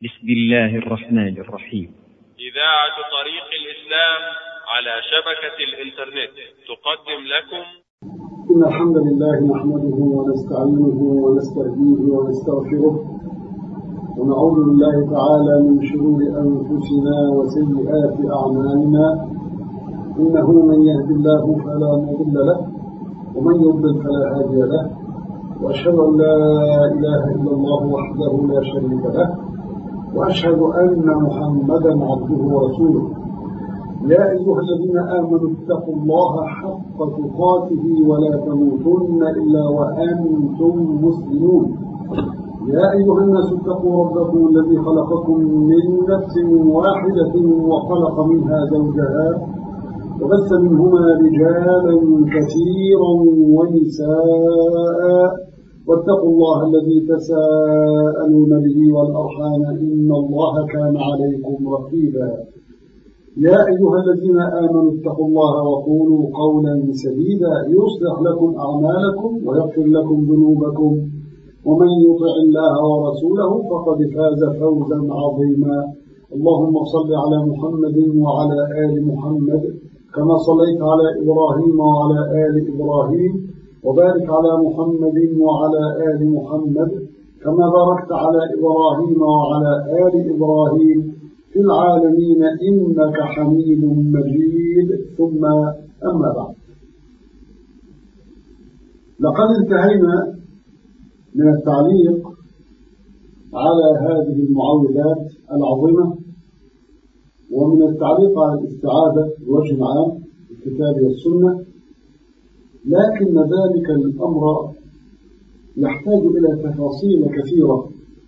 بسم الله الرحمن الرحيم إذاعة طريق الإسلام على شبكة الإنترنت تقدم لكم إن الحمد لله نحمده ونستعينه ونستهديه ونستغفره ونعوذ بالله تعالى من شرور أنفسنا وسيئات أعمالنا إنه من يهد الله فلا مضل له ومن يضلل فلا هادي له وأشهد أن لا إله إلا الله وحده لا شريك له وأشهد أن محمدا عبده ورسوله يا أيها الذين آمنوا اتقوا الله حق تقاته ولا تموتن إلا وأنتم مسلمون يا أيها الناس اتقوا ربكم الذي خلقكم من نفس واحدة وخلق منها زوجها وبث منهما رجالا كثيرا ونساء واتقوا الله الذي تساءلون به والأرحام إن الله كان عليكم رقيبا يا أيها الذين آمنوا اتقوا الله وقولوا قولا سديدا يصلح لكم أعمالكم ويغفر لكم ذنوبكم ومن يطع الله ورسوله فقد فاز فوزا عظيما اللهم صل على محمد وعلى آل محمد كما صليت على إبراهيم وعلى آل إبراهيم وبارك على محمد وعلى آل محمد كما باركت على إبراهيم وعلى آل إبراهيم في العالمين إنك حميد مجيد ثم أما بعد لقد انتهينا من التعليق على هذه المعوذات العظيمة ومن التعليق على الاستعاذة بوجه عام الكتاب والسنة لكن ذلك الأمر يحتاج إلى تفاصيل كثيرة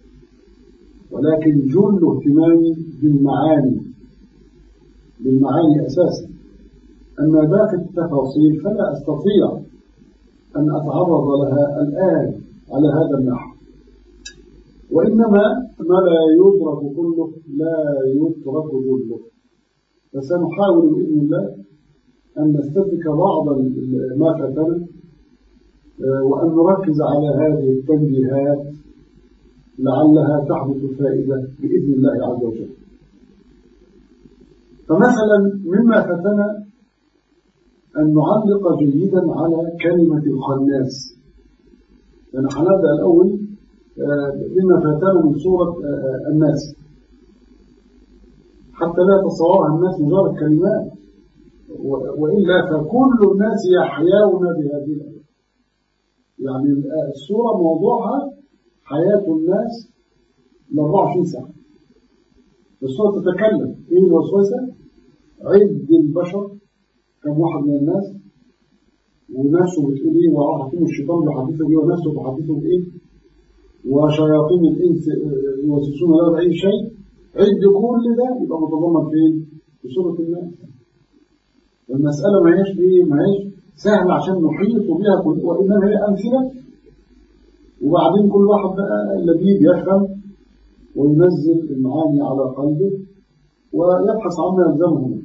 ولكن جل اهتمامي بالمعاني بالمعاني أساسا أما باقي التفاصيل فلا أستطيع أن أتعرض لها الآن على هذا النحو وإنما ما لا يدرك كله لا يترك كله فسنحاول بإذن الله أن نستدرك بعض ما فاتنا وأن نركز على هذه التنبيهات لعلها تحدث فائدة بإذن الله عز وجل فمثلا مما فتنا أن نعلق جيدا على كلمة الخناس يعني هنبدأ الأول بما فاتنا من سورة الناس حتى لا تصورها الناس مجرد كلمات وإلا فكل الناس يحيون بهذه الآية يعني السورة موضوعها حياة الناس ل 24 ساعة السورة تتكلم إيه الوسوسة عد البشر كم واحد من الناس ونفسه بتقول إيه وراحتهم الشيطان بيحدثه إيه ونفسه بيحدثه بإيه وشياطين الإنس يوسوسون له بأي شيء عد كل ده يبقى متضمن فين؟ في سورة الناس المسألة ما هيش إيه ما هيش سهلة عشان نحيط بها وإنما هي أمثلة وبعدين كل واحد بقى لبيب يفهم وينزل المعاني على قلبه ويبحث عما يلزمه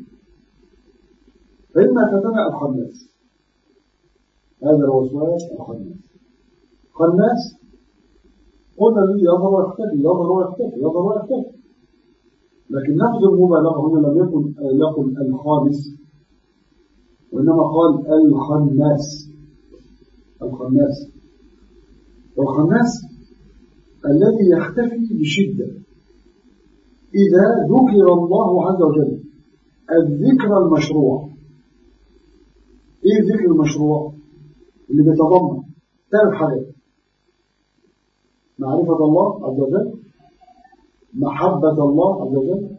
فإما فتنا الخناس هذا الوسواس الخناس خناس قلنا الذي يظهر ويختفي يظهر ويختفي يظهر ويختفي لكن لفظ المبالغة هنا لم يكن يقل الخامس وإنما قال الخناس الخناس والخناس الذي يختفي بشدة إذا ذكر الله عز وجل الذكر المشروع إيه الذكر المشروع اللي بيتضمن ثلاث حاجات معرفة الله عز وجل محبة الله عز وجل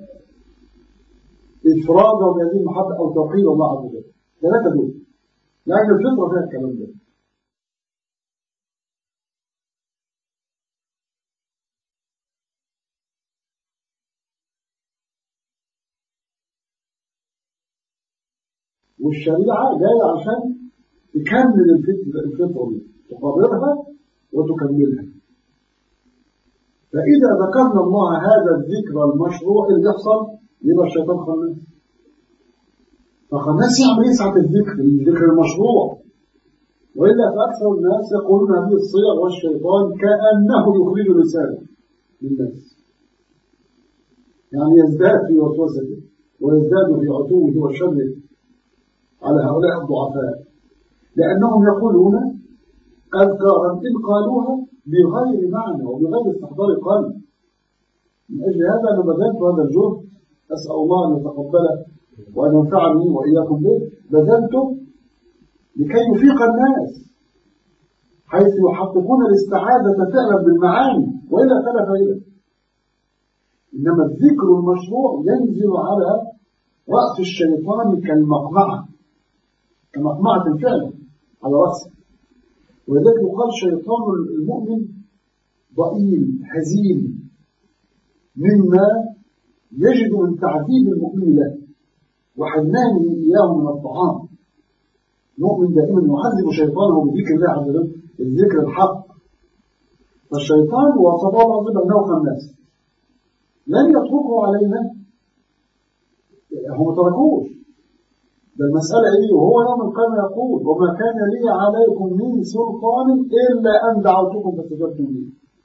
إفراده بهذه المحبة أو توحيد الله عز وجل ثلاثة دول لأن الفطرة فيها الكلام ده والشريعة جاية عشان تكمل الفطرة دي تقررها وتكملها فإذا ذكرنا الله هذا الذكر المشروع اللي بيحصل يبقى الشيطان خناس فخناس يعمل يسعة الذكر الذكر المشروع وإلا فأكثر الناس يقولون هذه الصيغ والشيطان كأنه يخرج لسانه للناس يعني يزداد في وسوسته ويزداد في عتوه وشره على هؤلاء الضعفاء لأنهم يقولون أذكارا إن قالوها بغير معنى وبغير استحضار قلب من أجل هذا أنا بذلت هذا الجهد أسأل الله أن يتقبله وأن ينفعني وإياكم به بذلته لكي يفيق الناس حيث يحققون الاستعادة فعلا بالمعاني وإلا فلا فائدة إنما الذكر المشروع ينزل على رأس الشيطان كالمقمعة كمقمعة فعلا على رأسه ولذلك يقال شيطان المؤمن ضئيل هزيل مما يجد من تعذيب المؤمن له وحنانه إياه من الطعام المؤمن دائما يعذب شيطانه بذكر الله عز وجل الذكر الحق فالشيطان وصفه الله عز وجل أنه خناس لن يتركه علينا هم ما تركوش ده المسألة إيه وهو يوم القيامة يقول وما كان لي عليكم من سلطان إلا أن دعوتكم فاستجبتم لي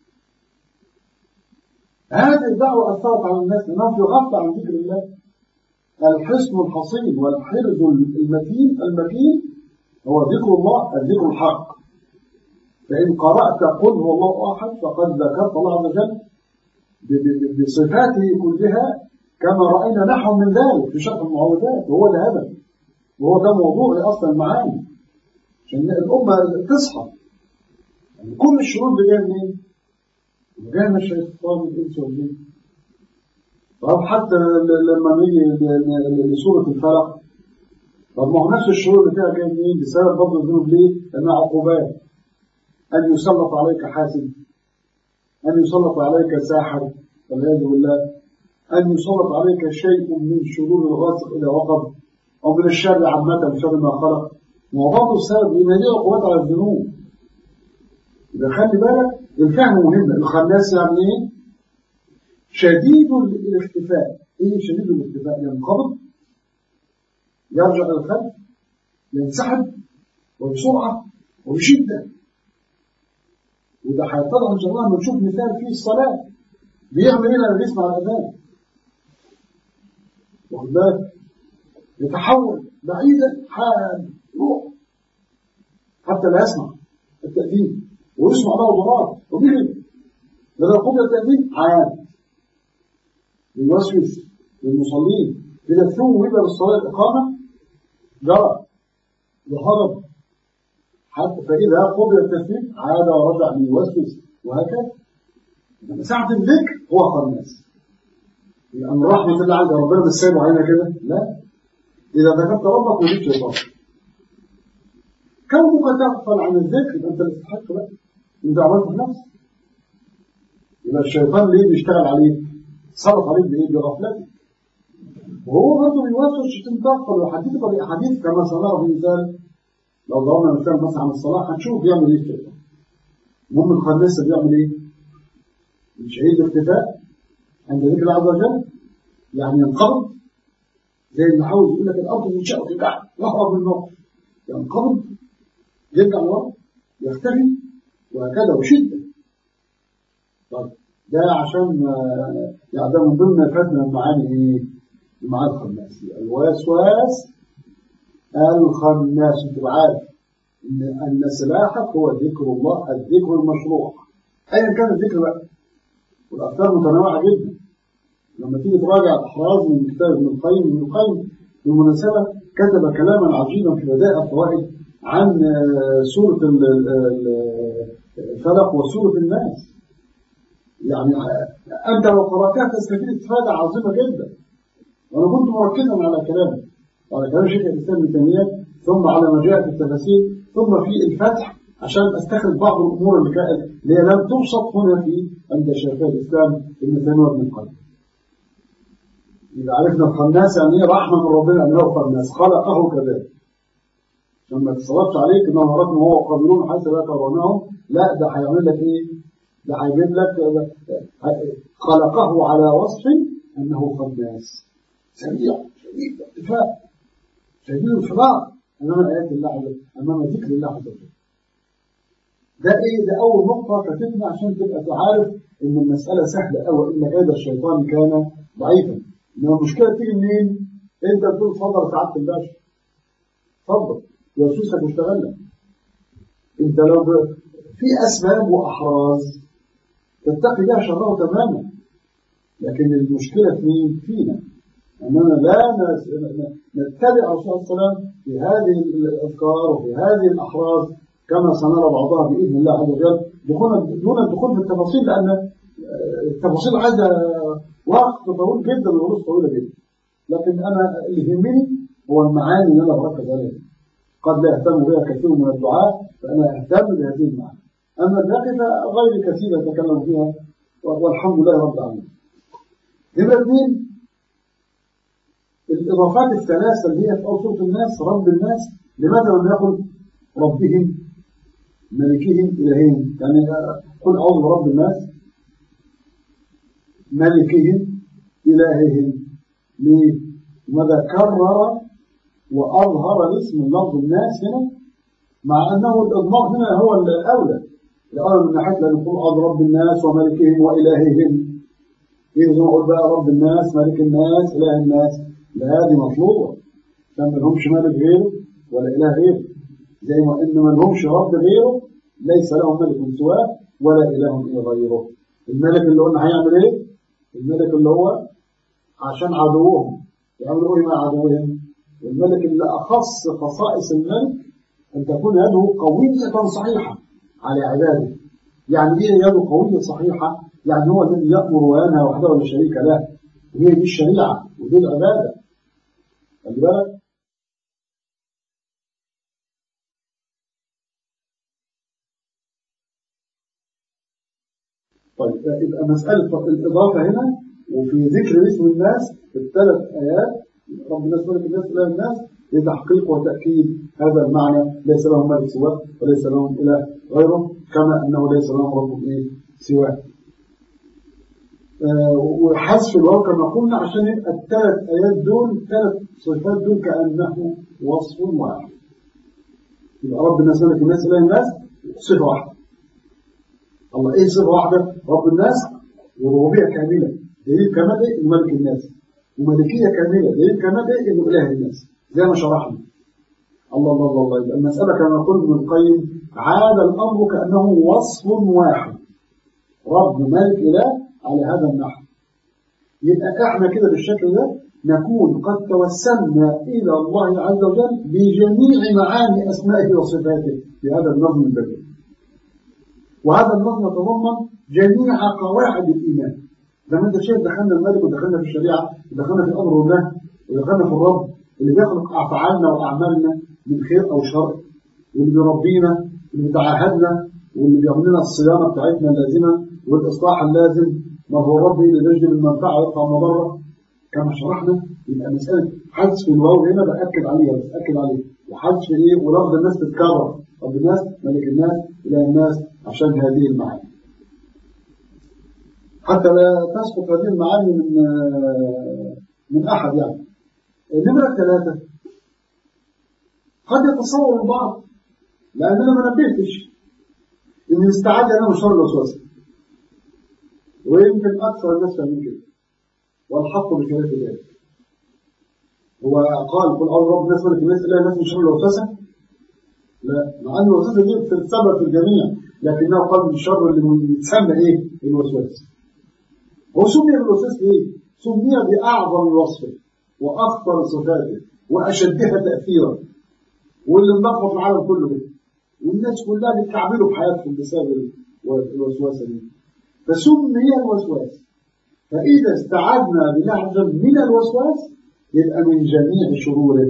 هذه الدعوة أثرت على الناس لأنهم في غفلة عن ذكر الله الحصن الحصين والحرز المتين المتين هو ذكر الله الذكر الحق فإن قرأت قل هو الله أحد فقد ذكرت الله عز وجل بصفاته كلها كما رأينا نحو من ذلك في شرح المعوذات وهو الهدف وهو ده موضوع أصلا المعاني عشان الأمة تصحى يعني كل الشرور دي جايه منين؟ جايه من الشيطان الإنس والجن طب حتى لما نيجي لسورة الفلق طب ما هو نفس الشرور اللي فيها جايه منين؟ بسبب فضل الذنوب ليه؟ لأنها عقوبات أن يسلط عليك حاسد أن يسلط عليك ساحر والعياذ بالله أن يسلط عليك شيء من شرور الغاسق إلى وقب أو من الشر عامة من شر ما خلق وبرضه السبب لأن دي عقوبات على الذنوب إذا خلي بالك الفهم مهم الخناس يعني إيه؟ شديد الاختفاء إيه شديد الاختفاء؟ ينقبض يرجع إلى الخلف ينسحب وبسرعة وبشدة وده هيتضح إن شاء الله لما نشوف مثال فيه الصلاة بيعمل إيه لما بيسمع الأذان واخد بالك يتحول بعيدا حال روح حتى لا يسمع التأذين ويسمع له ضرار وبيجي لما قبل التأذين عاد يوسوس للمصلين إذا ثم يبقى بالصلاة الإقامة جرى وهرب حتى فإذا قبل التثبيت عاد ورجع ليوسوس وهكذا لما ساعة الذكر هو خناس يعني رحمة الله عز ربنا مش سايبه علينا كده لا إذا ذكرت ربك وليك شيطان كونك تغفل عن الذكر يبقى أنت اللي تستحق بقى أنت عملت في نفسك يبقى الشيطان ليه بيشتغل عليك؟ صرف عليك بإيه؟ بغفلتك وهو برضه بيوسوس عشان تغفل وحديث بأحاديث كما سنرى في مثال لو ضربنا مثال مثلا عن الصلاة هنشوف بيعمل إيه الشيطان المهم الخناس بيعمل إيه؟ شهيد الاختفاء عند ذكر الله عز وجل يعني ينقبض زي اللي عاوز يقول لك الارض من شاء وترجع يهرب من الموقف ينقبض يرجع لورا يختفي وهكذا وشده طيب ده عشان يعني ده من ضمن فاتنا المعاني ايه؟ المعاني الخناسيه الوسواس الخناس انت عارف ان ان سلاحك هو ذكر الله الذكر المشروع ايا كان الذكر بقى والافكار متنوعه جدا لما تيجي تراجع الاحراز من كتاب ابن القيم ابن القيم بالمناسبه كتب كلاما عجيبا في بدائع الفوائد عن سوره الفلق وسوره الناس يعني انت لو قراتها تستفيد استفاده عظيمه جدا وانا كنت مركزا على كلامه على كلام شيخ الاسلام ابن تيميه ثم على ما جاء في التفاسير ثم في الفتح عشان استخرج بعض الامور اللي كانت اللي لم تبسط هنا في عند شيخي الاسلام ابن تيميه وابن القيم. إذا عرفنا الخناس يعني ايه رحمه من ربنا انه خناس خلقه كذلك. عشان ما تصرفش عليك انه وراكم هو قابلون حيث لا ترونهم لا ده هيعمل لك ايه؟ ده هيجيب لك خلقه على وصف انه خناس. سريع شديد الاكتفاء شديد الفراغ امام ايات الله عز وجل امام ذكر الله عز وجل. ده ايه ده اول نقطة كتبنا عشان تبقى تعرف ان المسألة سهلة قوي ان كيد الشيطان كان ضعيفا انما المشكله تيجي منين؟ انت بتقول اتفضل سعاده الباشا اتفضل يوسوسك واشتغل لك انت لو ب... في اسباب واحراز تتقي بها شره تماما لكن المشكله في مين؟ فينا اننا لا نتبع الرسول صلى الله عليه وسلم في هذه الاذكار وفي هذه الاحراز كما سنرى بعضها باذن الله عز وجل دون الدخول في التفاصيل لان التفاصيل عايزه وقت طويل جدا ودروس طويله جدا لكن انا اللي يهمني هو المعاني اللي انا بركز عليها قد لا يهتم بها كثير من الدعاء فانا اهتم بهذه المعاني اما الباقي فغير كثير يتكلم فيها والحمد لله رب العالمين نمرة اثنين الإضافات الثلاثة اللي هي في أول سورة الناس رب الناس لماذا لم يقل ربهم ملكهم إلههم يعني قل أعوذ برب الناس ملكهم إلههم ليه؟ ماذا كرر وأظهر اسم لفظ الناس هنا مع أنه الإضمار هنا هو الأولى الأولى من ناحية لأن نقول أعوذ رب الناس وملكهم وإلههم إيه زي ما أقول بقى رب الناس ملك الناس إله الناس لا دي مطلوبة كان ما لهمش ملك غيره ولا إله غيره زي ما إن ما لهمش رب غيره ليس لهم ملك سواه ولا إله غيره الملك اللي قلنا هيعمل إيه؟ الملك اللي هو عشان عدوهم يعملوا إيه مع عدوهم؟ الملك اللي أخص خصائص الملك أن تكون يده قوية صحيحة على عباده يعني إيه يده قوية صحيحة؟ يعني هو الذي يأمر وينهى وحده لا شريك له وهي دي الشريعة ودي العبادة خلي بالك طيب يبقى مسألة الإضافة هنا وفي ذكر اسم الناس في الثلاث آيات رب الناس ملك الناس إله الناس لتحقيق وتأكيد هذا المعنى ليس لهم ملك سواه وليس لهم إله غيره كما أنه ليس لهم رب إيه سواه آه وحذف الواو كما قلنا عشان يبقى الثلاث آيات دول الثلاث صفات دول كأنه وصف واحد يبقى رب الناس ملك الناس إله الناس صفة واحدة الله ايه صفه واحده رب الناس وربوبيه كامله دليل كمال ايه انه ملك الناس وملكيه كامله دليل كمال ايه انه اله الناس زي ما شرحنا الله الله الله الله يبقى المساله كما يقول ابن القيم عاد الامر كانه وصف واحد رب ملك اله على هذا النحو يبقى احنا كده بالشكل ده نكون قد توسلنا الى الله عز وجل بجميع معاني اسمائه وصفاته في هذا النظم البديع وهذا النظم يتضمن جميع قواعد الإيمان زي ما انت شايف دخلنا الملك ودخلنا في الشريعة ودخلنا في الأمر والنهي ودخلنا في الرب اللي بيخلق أفعالنا وأعمالنا من خير أو شر واللي بيربينا واللي بيتعاهدنا واللي بيعمل لنا الصيانة بتاعتنا اللازمة والإصلاح اللازم ما هو الرب اللي يجلب المنفعة ويقطع المضرة كما شرحنا يبقى مسألة حذف الواو هنا بأكد عليها بتأكد عليها وحذف إيه ولفظ الناس تتكرر رب الناس ملك الناس إله الناس عشان هذه المعاني حتى لا تسقط هذه المعاني من من أحد يعني نمرة ثلاثة قد يتصور البعض لأننا ما نبهتش إن الاستعاذة أنا من شر الوسوسة ويمكن أكثر الناس فاهمين كده والحق بخلاف ذلك هو قال قل أعوذ برب الناس ملك الناس إله الناس من شر الوسوسة لا مع أن الوسوسة دي بتتسبب في الجميع لكنه قال من الشر اللي يتسمى ايه الوسواس هو سمي بالوسواس ايه سمي باعظم الوصف واخطر صفاته واشدها تاثيرا واللي ملخبط العالم كله كده والناس كلها بتكعبله بحياتهم بسبب الوسوسه دي فسمي الوسواس فاذا استعذنا بالله عز وجل من الوسواس يبقى من جميع شروره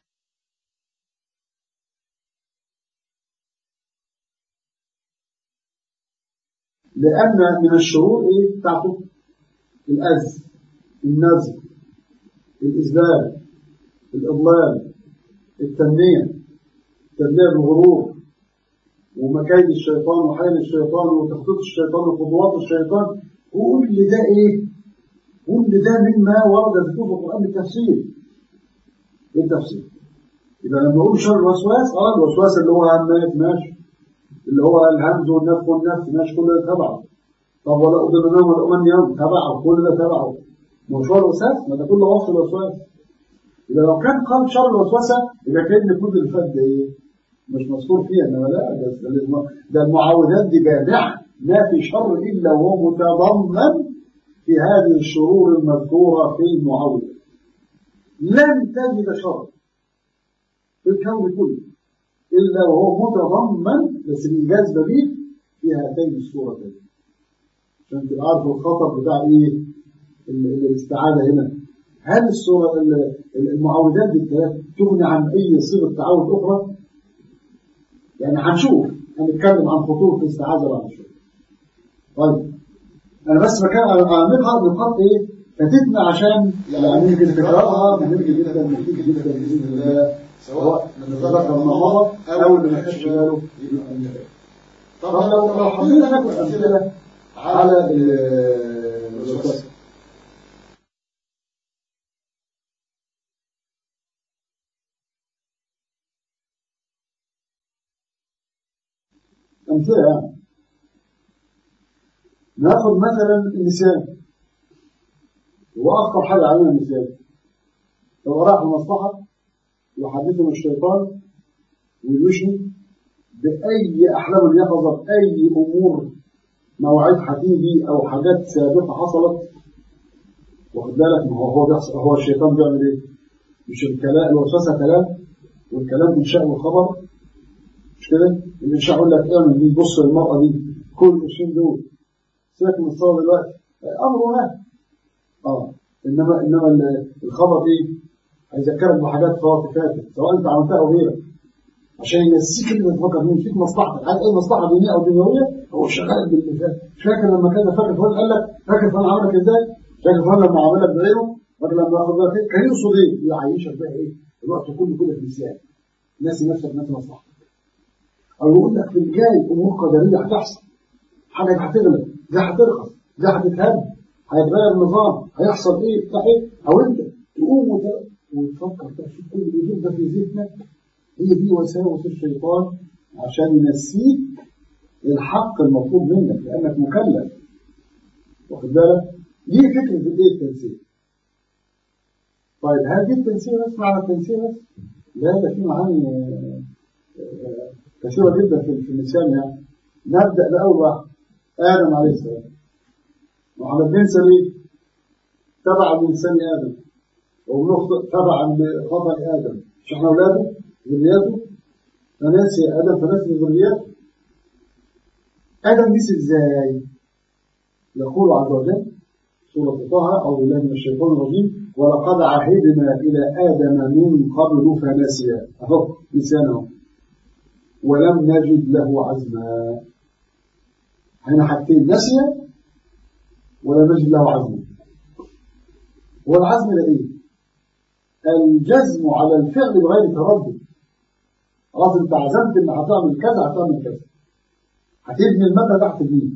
لأن من الشرور إيه بتاعته الأز النزل الإذلال الإضلال التنمية التنمية بالغرور ومكايد الشيطان وحيل الشيطان وتخطيط الشيطان وخطوات الشيطان كل ده إيه؟ كل ده مما ورد ذكره في القرآن بالتفسير بالتفسير يبقى لما نقول شر الوسواس اه الوسواس اللي هو همات ماشي اللي هو الهمز والنفخ والنفس ماشي كل ده تبعه طب ولا أذن نوم ولا أمن يوم تبعه كل ده تبعه مش هو الوسواس ما ده كله وصف الوسواس يبقى لو كان قال شر الوسوسه يبقى كان كل اللي فات ده ايه؟ مش مذكور فيها انما لا ده, ده, ده المعوذات دي جامعه ما في شر الا وهو متضمن في هذه الشرور المذكوره في المعوذ لن تجد شر في الكون كله الا وهو متضمن بس الايجاز دليل في هاتين الصورتين عشان تبقى عارف الخطر بتاع ايه الاستعاذه هنا هل الصورة المعوذات دي الثلاث تغني عن أي صيغة تعوذ أخرى؟ يعني هنشوف هنتكلم عن خطورة الاستعاذة بعد شوية. طيب أنا بس بكلم على نقاط نقاط إيه؟ فاتتنا عشان يعني يمكن تكرارها مهم جدا مفيد جدا بإذن الله سواء نتذكر ما مضى أو اللي ما خدش باله طب لو لو حبينا ناخد أمثلة على الوسواس أمثلة يعني ناخذ مثلا النسيان هو أخطر حاجة علينا النسيان لو راح المصلحة يحدثنا الشيطان ويوشني بأي أحلام اليقظة بأي أمور مواعيد هتيجي أو حاجات سابقة حصلت واخد بالك ما هو هو بيحصل هو الشيطان بيعمل إيه؟ مش الكلام الوسوسة كلام والكلام إنشاء والخبر مش كده؟ الإنشاء يقول لك اعمل دي بص للمرأة دي كل القرشين دول سيبك من الصلاة دلوقتي أمره نهي اه انما انما الخبر ايه؟ هيذكرك بحاجات فاتت فاتت سواء انت عملتها او غيرك عشان ينسيك اللي بتفكر فيه فيك مصلحتك عايز اي مصلحه دينيه او دنيويه هو شغال باللي فات مش فاكر لما كان فاكر فلان قال لك فاكر فلان عملك ازاي؟ فاكر فلان لما عملك بغيره؟ فاكر لما ياخد بالك كان يقصد ايه؟ يعيشك بقى ايه؟ الوقت كله كده في نسيان ناسي نفسك ناسي مصلحتك او يقول لك في الجاي امور قدريه هتحصل حاجه هتغلب دي هترخص دي هتتهد هيتغير النظام هيحصل ايه بتاع ايه او انت تقوم وتفكر تشوف كل الوجود ده في ذهنك هي دي وساوس الشيطان عشان ينسيك الحق المطلوب منك لانك مكلف واخد بالك دي فكره الايه التنسيق طيب هل دي التنسيق بس معنى التنسيق بس؟ لا ده في معاني كثيره جدا في النسيان يعني نبدا باول واحد ادم عليه السلام وعلى بننسى ليه؟ تبع من لسان ادم وبنخطئ تبعا لخطا ادم مش احنا اولاده ذرياته فناسي ادم فناسي ذرياته ادم نسي ازاي؟ يقول عز وجل سورة طه أعوذ بالله من الشيطان الرجيم ولقد عهدنا إلى آدم من قبل فنسي أهو لسانه ولم نجد له عزما هنا حاجتين نسي ولا نجد له عزما هو العزم ده ايه الجزم على الفعل بغير تردد خلاص انت عزمت ان هتعمل كذا هتعمل كذا هتبني المبنى ده هتبنيه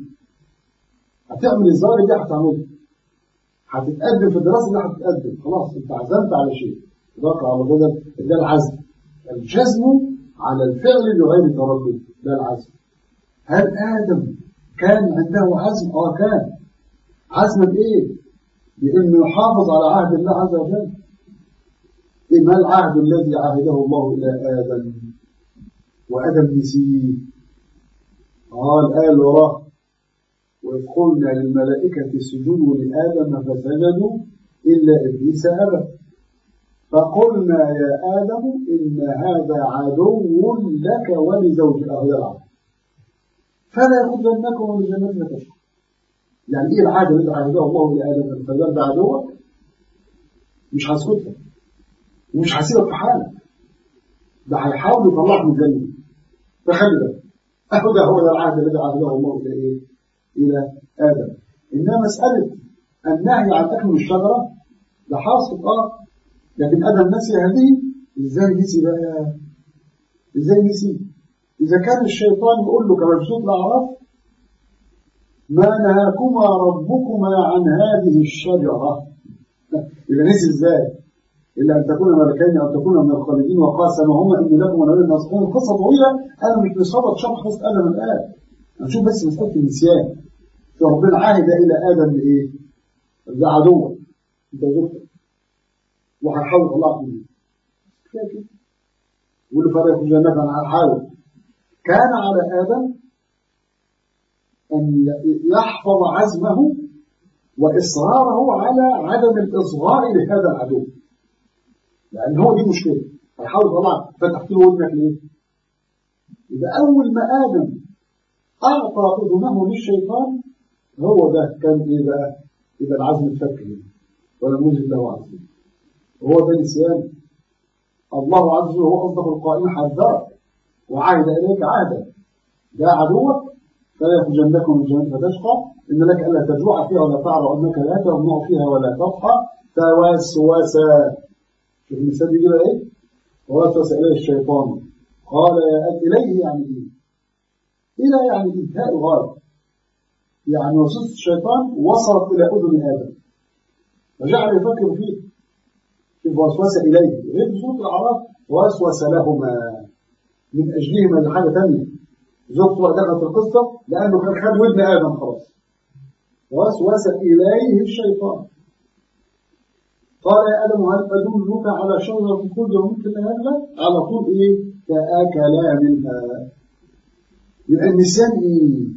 هتعمل الزواج دي هتعمله هتتقدم في الدراسه دي هتتقدم خلاص انت عزمت على شيء ذاك على كده ده العزم الجزم على الفعل بغير تردد ده العزم هل ادم كان عنده عزم اه كان عزم بايه بانه يحافظ على عهد الله عز وجل إيه ما العهد الذي عهده الله الى ادم وادم نسيه قال قال وراه وإذ قلنا للملائكة اسجدوا لآدم فسجدوا إلا إبليس أبى فقلنا يا آدم إن هذا عدو لك ولزوجك أهو العدو فلا يخرجنكم من جنة فتشقى يعني إيه العادة الذي عهده الله لآدم فذل ده عدوك مش هسكتك ومش هسيبك في حالك ده هيحاول يطلعك من الجنة فخلي بالك أهو ده هو ده العهد الذي عهده الله إلى إيه؟ إلى آدم إنما مسألة النهي عن أكل الشجرة ده حاصل آه لكن آدم نسي هذه إزاي نسي بقى إزاي نسي إذا كان الشيطان يقول له كما في سورة الأعراف ما نهاكما ربكما عن هذه الشجرة إذا نسي إزاي إلا أن تكون ملكين أو تكون من الخالدين وقاسمهما إني لكم ونبي ناصحين القصة طويلة أنا مش مصابة شرح بس أنا من الآن هنشوف بس مسألة النسيان فربنا عهد إلى آدم بإيه؟ ده عدوه انت زوجتك وهحاول اطلعك منه كفايه كده واللي فرق جنة انا هحاول كان على ادم ان يحفظ عزمه واصراره على عدم الاصغاء لهذا العدو لان هو دي مشكله هيحاول يطلعك فتحت له ودنك ليه؟ يبقى اول ما ادم اعطى اذنه للشيطان هو ده كان ايه بقى؟ يبقى العزم اتفك هنا ولم يجد له عزم هو ده نسيان الله عز وجل هو اصدق القائل حذرك وعهد اليك عهدا جاء عدوك فلا يخرجنكم من الجنه فتشقى ان لك الا تجوع فيها ولا تعرى انك لا تمنع فيها ولا تضحى فوسوس شوف المثال بيجي بقى ايه؟ ووسوس اليه الشيطان قال يا اليه يعني ايه؟ الى يعني انتهاء الغايه يعني وسوسه الشيطان وصلت الى اذن ادم فجعل يفكر فيه شوف وسوس اليه غير سوره الاعراف وسوس لهما من اجلهما لحاجه ثانيه زوجته بقى دخلت القصه لانه كان خد ودن ادم خلاص وسوس اليه الشيطان قال يا ادم هل ادلك على شجره الخلد وممكن هذا على طول ايه فاكلا منها يبقى النسيان ايه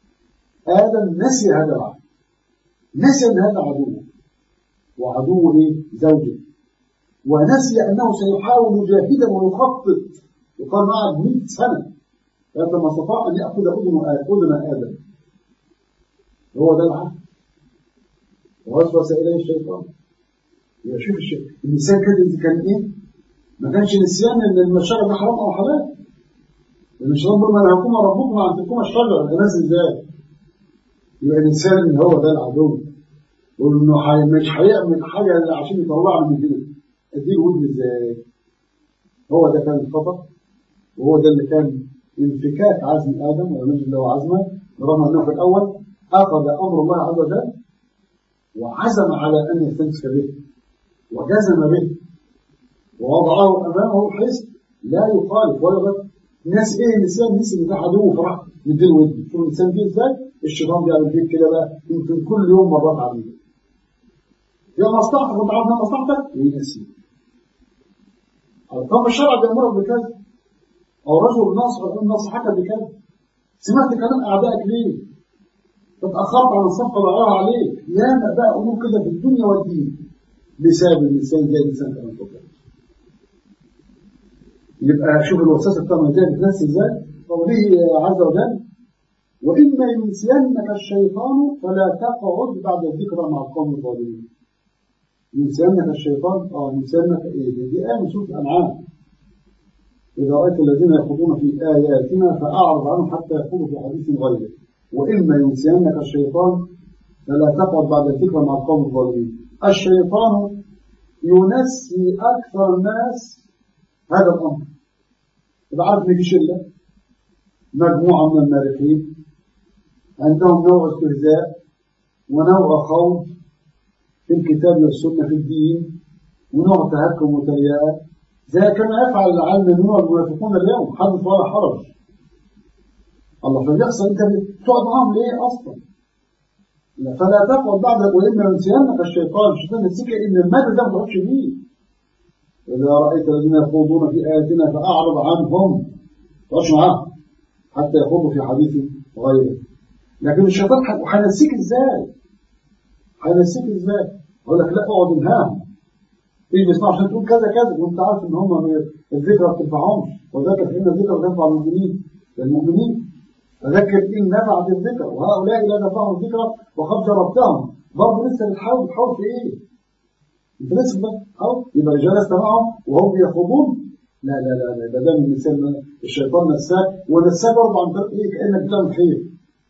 ادم نسي هذا العهد نسي ان هذا عدوه وعدوه ايه زوجه ونسي انه سيحاول جاهدا ويخطط وقال معه 100 سنه لما استطاع ان ياخذ اذن اذن ادم هو ده العهد ووسوس اليه الشيطان يبقى شوف الشيء النسيان كده كان ايه؟ ما كانش نسيان ان المشاعر ده حرام او حلال لان الشيطان بيقول ما نهاكم ربكم عن تلكم الشجره الناس ازاي؟ يبقى الانسان ان هو ده العدو وانه مش هيعمل حاجه الا عشان يطلعني من هنا اديله ودن ازاي؟ هو ده كان الخطا وهو ده اللي كان انفكاك عزم ادم ونجد له عزمه رغم انه في الاول اخذ امر الله عز وجل وعزم على ان يستمسك به وجزم به ووضعه امامه بحيث لا يخالف ولا بد الناس ايه الانسان نسي ان ده عدو فراح مديله ودنه شوف الانسان دي ازاي الشيطان بيعمل فيك كده بقى يمكن كل يوم مرات عديده يا مصلحتك وانت عارف انها مصلحتك وينسيك طب الشرع بيامرك بكذا او رجل ناصح يقول نصحك بكذا سمعت كلام اعدائك ليه؟ اتاخرت عن الصفقه اللي عليك ياما بقى امور كده في الدنيا والدين بسبب الانسان زي الانسان كمان كده يبقى شوف الوسوسه بتاعنا ازاي بتنسي ازاي قوله عز وجل واما ينسينك الشيطان فلا تقعد بعد الذكرى مع القوم الظالمين ينسينك الشيطان اه ينسينك ايه دي ايه من سوره الانعام اذا رايت الذين يخوضون في اياتنا فاعرض عنهم حتى يخوضوا في حديث غيره واما ينسينك الشيطان فلا تقعد بعد الذكرى مع القوم الظالمين الشيطان ينسي اكثر الناس هذا الامر يبقى عارف ان في شله مجموعه من المارقين عندهم نوع استهزاء ونوع خوض في الكتاب والسنه في الدين ونوع تهكم وترياء زي كما يفعل العالم النوع المنافقون اليوم حدث ولا حرج الله فبيحصل انت بتقعد معاهم ليه اصلا فلا تقعد بعد واما ينسينك الشيطان الشيطان ينسيك ان المال ده ما تقعدش فيه اذا رايت الذين يخوضون في اياتنا فاعرض عنهم ما تقعدش معاهم حتى يخوضوا في حديث غيره لكن الشيطان هينسيك ازاي؟ هينسيك ازاي؟ اقول لك لا اقعد انهاهم تيجي بيسمعوا عشان تقول كذا كذا وانت عارف ان هم الذكرى ما بتنفعهمش وذاكر فان الذكرى تنفع المؤمنين للمؤمنين فذكر ان نفعت الذكر وهؤلاء لا نفعهم الذكرى وقد جربتهم برضه لسه بتحاول بتحاول في ايه؟ انت لسه بتحاول يبقى رجال استمعهم وهم بيخوضون لا لا لا لا ده ده من الانسان الشيطان نساك ونساك برضه عن طريق ايه كانك بتعمل خير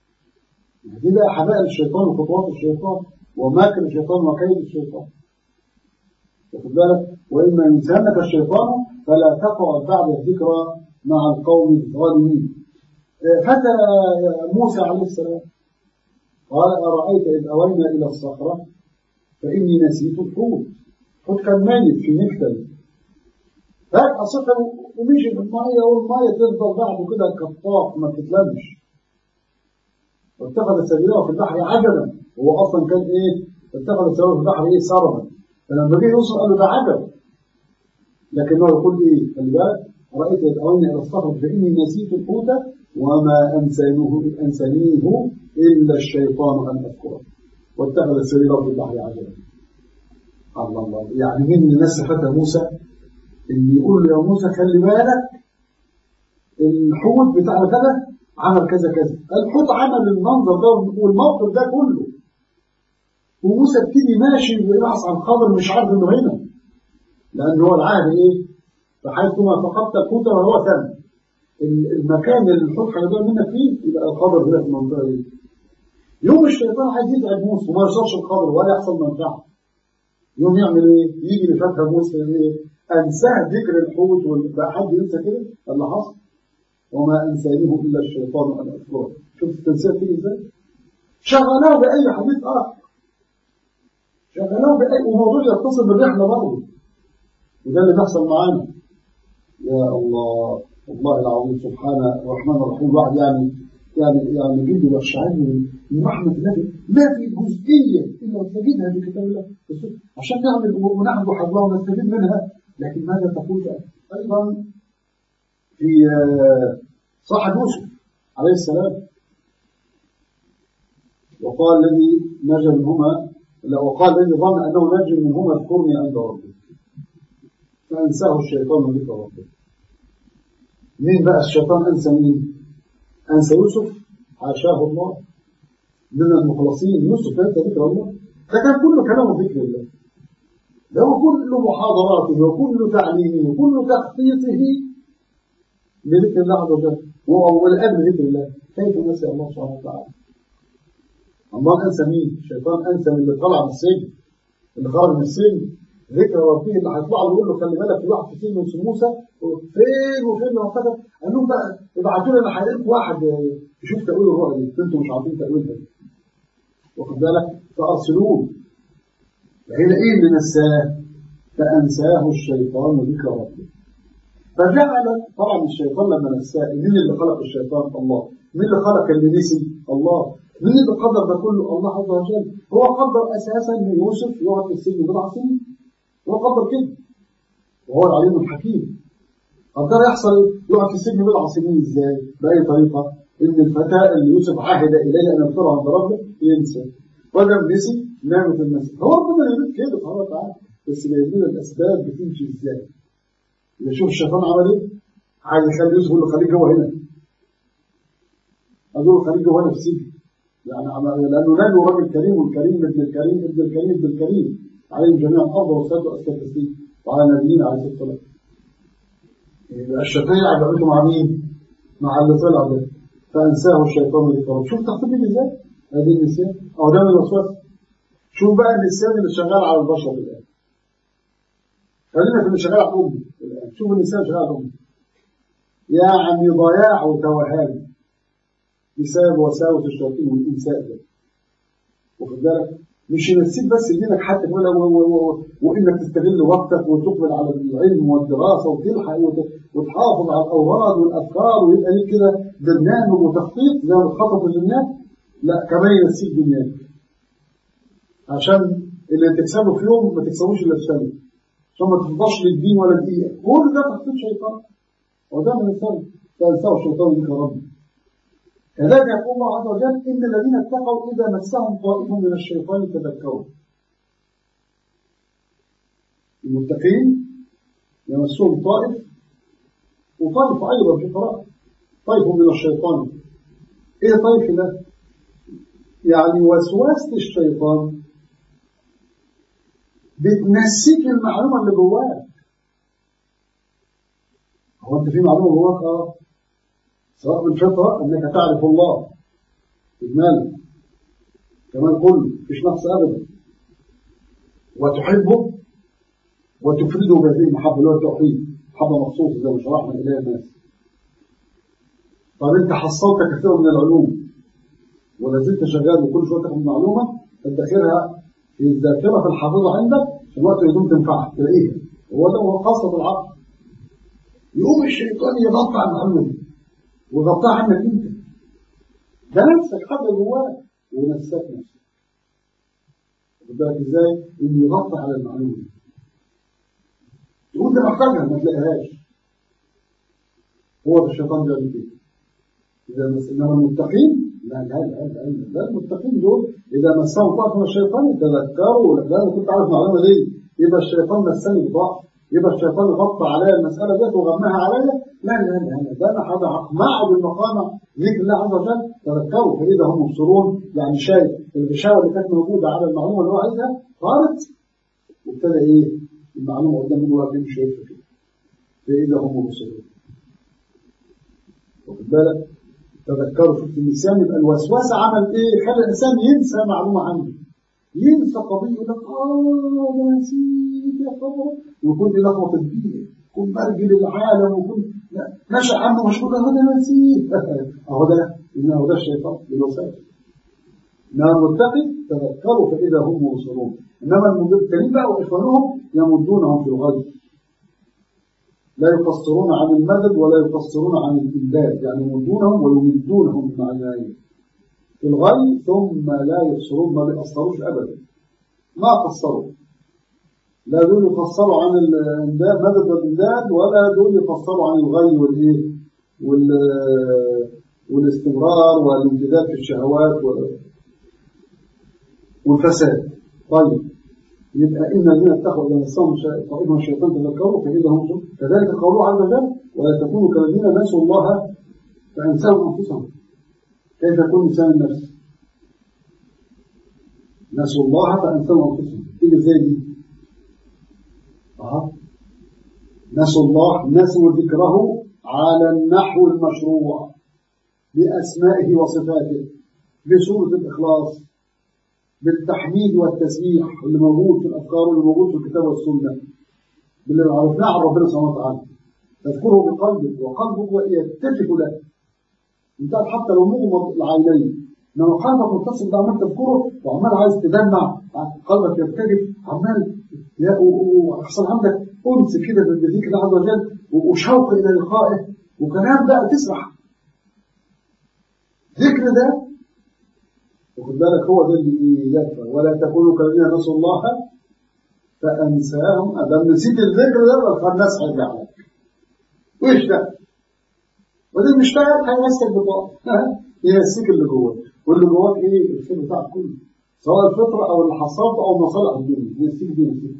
دي بقى حبائل الشيطان وخطوات الشيطان وماكر الشيطان وكيد الشيطان واخد بالك واما ينسانك الشيطان فلا تقعد بعد الذكرى مع القوم الظالمين فتى موسى عليه السلام قال أرأيت إذ أوينا إلى الصخرة فإني نسيت الحوت الحوت كان ميت في مكتب فجأة صحي ومشي في المية والمية تفضل بعده كده كالطاق ما بتتلمش واتخذ سبيله في البحر عجبا هو أصلا كان إيه اتخذ سبب في البحر ايه سربا فلما جه يوسف قال له ده عجب لكنه يقول ايه خلي بالك رايت يدعوني الى الصخر فاني نسيت الحوت وما انسانيه انسانيه الا الشيطان ان اذكره واتخذ سبيله في البحر عجبا الله الله يعني مين من الناس فتى موسى اللي يقول له يا موسى خلي بالك الحوت بتاع كذا عمل كذا كذا الحوت عمل المنظر ده والموقف ده كله وموسى ابتدي ماشي ويبحث عن خبر مش عارف انه هنا لان هو العهد ايه فحيثما فقدت الحوت وهو ثم المكان اللي الحوت هيضيع منك فيه يبقى الخبر هنا في المنطقه دي يوم الشيطان عايز يتعب موسى وما يوصلش الخبر ولا يحصل منفعه يوم يعمل ايه؟ يجي لفتح موسى ايه؟ انساه ذكر الحوت بقى حد ينسى كده اللي حصل وما انسانيه الا الشيطان ان اذكره شوف التنسيق فيه ازاي؟ شغلوه باي حديث اخر شغلوه باي وموضوع يتصل بالرحله برضه وده اللي بيحصل معانا يا الله والله العظيم سبحانه الرحمن الرحيم الواحد يعني يعني يعني جلده يخشعر من رحمه الله ما في جزئيه الا نستفيدها في كتاب الله عشان نعمل ونحن حظها ونستفيد منها لكن ماذا تقول ايضا في صاحب يوسف عليه السلام وقال الذي نجا منهما لا وقال الذي ظن انه نجا منهما اذكرني عند ربي فانساه الشيطان ذكر ربه مين بقى الشيطان انسى مين؟ انسى يوسف حاشاه الله من المخلصين يوسف ينسى ذكر الله ده كان كله كلامه ذكر الله ده هو كل محاضراته وكل تعليمه وكل تخطيطه لذكر الله عز وجل والآن بذكر الله كيف نسي الله سبحانه وتعالى الله أنسى مين؟ الشيطان أنسى من اللي طلع من السجن اللي خرج من السجن ذكر ربه اللي هيطلع له يقول له خلي بالك في واحد في سجن اسمه موسى فين وفين لما كتب قال لهم بقى ابعتوا لي انا هلاقي واحد يشوف تأويل الرؤيا دي انتوا مش عارفين تأويلها واخد بالك فأرسلوه فهنا ايه اللي نساه؟ فأنساه الشيطان ذكر ربه فجعل طبعا الشيطان لما نساه مين اللي خلق الشيطان الله مين اللي خلق اللي نسي الله مين اللي قدر ده كله الله عز وجل هو قدر اساسا ان يوسف يقعد في السجن بضع سنين هو قدر كده وهو العليم الحكيم قدر يحصل يقعد في السجن بضع سنين ازاي باي طريقه ان الفتى اللي يوسف عهد اليه ان يغفر عند ربه ينسى ولم نسي نامت النسي هو ربنا يريد كده سبحانه وتعالى بس بيجيب لنا الاسباب بتمشي ازاي يشوف الشيطان عمل ايه عايز يخلي يوسف يقول له خليك جوه هنا قال له خليك جوه هنا في السجن يعني لانه نجو راجل كريم والكريم ابن الكريم ابن الكريم ابن الكريم عليهم جميعا افضل والصلاه والسلام التسليم وعلى نبينا عليه الصلاه والسلام يبقى الشيطان يعجبته مع مين؟ مع اللي طلع ده فانساه الشيطان ذكره شوف تخطيط ازاي؟ هذه النسيان او ده من الوسواس شوف بقى النسيان اللي شغال على البشر الان خلينا في اللي شغال على الامه الان شوف النسيان شغال على الامه يعني ضياع وتوهان بسبب وساوس الشياطين والإنساء ده واخد بالك مش ينسيك بس دينك حتى كمان وانك تستغل وقتك وتقبل على العلم والدراسه وتلحق وتحافظ على الاوراد والافكار ويبقى ليك كده برنامج وتخطيط زي ما بتخطط للناس لا كمان ينسيك دنياك عشان اللي تكسبه في يوم ما تكسبوش الا في سنه عشان ما تفضلش للدين ولا دقيقه كل ده تخطيط شيطان وده من السنه فانساه الشيطان بك ربي كذلك يقول الله عز وجل إن الذين اتقوا إذا مسهم طائف من الشيطان تذكروا المتقين يمسهم طائف وطائف أيضا في قراءة طائف من الشيطان إيه طائف ده؟ يعني وسوسة الشيطان بتنسيك المعلومة اللي جواك هو أنت في معلومة جواك أه سواء بالفطرة أنك تعرف الله إجمالا كمان كله مفيش نقص أبدا وتحبه وتفرده بهذه المحبة اللي هو التوحيد محبة مخصوصة زي ما شرحنا إليها الناس طب أنت حصلت كثير من العلوم ولا زلت شغال وكل شوية تاخد معلومة تدخرها في الذاكرة في الحافظة عندك في الوقت اللي يدوم تنفعك تلاقيها هو ده هو خاصة بالعقل يقوم الشيطان يقطع المعلومة دي وغطاها عنك انت ده نفسك حاجه جواك ونساك نفسك خد بالك ازاي؟ انه يغطي على المعلومه وانت محتاجها ما تلاقيهاش هو ده الشيطان بيعمل كده اذا مس انما المتقين لا لا لا لا لا المتقين دول اذا مسهم ضعف من الشيطان يتذكروا لا انا كنت عارف المعلومه دي يبقى الشيطان مسني بضعف يبقى الشيطان غطى عليا المساله ديت وغمها عليا لا لا لا لا ده انا هذا هقمعه بالمقامه ذكر الله عز وجل تذكروا فاذا هم مبصرون يعني شايف الغشاوه اللي كانت موجوده على المعلومه اللي هو عايزها طارت وابتدى ايه المعلومه قدام منه واقف مش شايفها كده فاذا هم مبصرون واخد بالك تذكروا شفت الانسان يبقى الوسوسه عمل ايه؟ خلى الانسان ينسى معلومه عنه ينسى قضيه يقول لك اه ده نسيت يا خبر ويكون لي لخبطه كبيره يكون مرجل العالم ويكون نشا عنه مشهور اه ده نسيت اهو ده انه ده الشيطان بالوسائل انما المتقي تذكروا فاذا هم مبصرون انما المبتلين بقى واخوانهم يمدونهم في الغي لا يقصرون عن المدد ولا يقصرون عن الإمداد يعني يمدونهم ويمدونهم بمعنى في الغي ثم لا يقصرون ما بيقصروش أبدا ما قصروا لا دول يقصروا عن الإمداد مدد والإمداد ولا دول يقصروا عن الغي والإيه وال والاستمرار والامتداد في الشهوات والفساد طيب يبقى إن الذين اتقوا إذا مسهم طائفهم الشيطان تذكروا فإذا هم كذلك قوله عز وجل ولا تكونوا كالذين نسوا الله فأنساهم أنفسهم كيف يكون لسان النفس نسوا الله فأنساهم أنفسهم إيه إزاي دي؟ أه نسوا الله نسوا ذكره على النحو المشروع بأسمائه وصفاته بسورة الإخلاص بالتحميد والتسبيح اللي موجود في الافكار واللي موجود في الكتاب والسنه باللي عرفناه عن ربنا سبحانه وتعالى تذكره بقلبك وقلبك يتفق له انت حتى لو مغمض العينين انما قلبك متصل بعمل تذكره وعمال عايز تدمع قلبك يرتجف عمال ويحصل عندك انس كده بذكر الله عز وجل وشوق الى لقائه وكلام بقى تسرح ذكر ده وخد بالك هو ده اللي يكفى ولا تكونوا كالذين نسوا الله فانساهم ادم نسيت الذكر ده فالناس هيرجع لك ويشتغل وده مشتغل هيمسك بطاقه ينسيك اللي جوه واللي جواك ايه الخير بتاعك كله سواء الفطره او اللي حصلته او مصالح الدنيا ينسيك دي ينسيك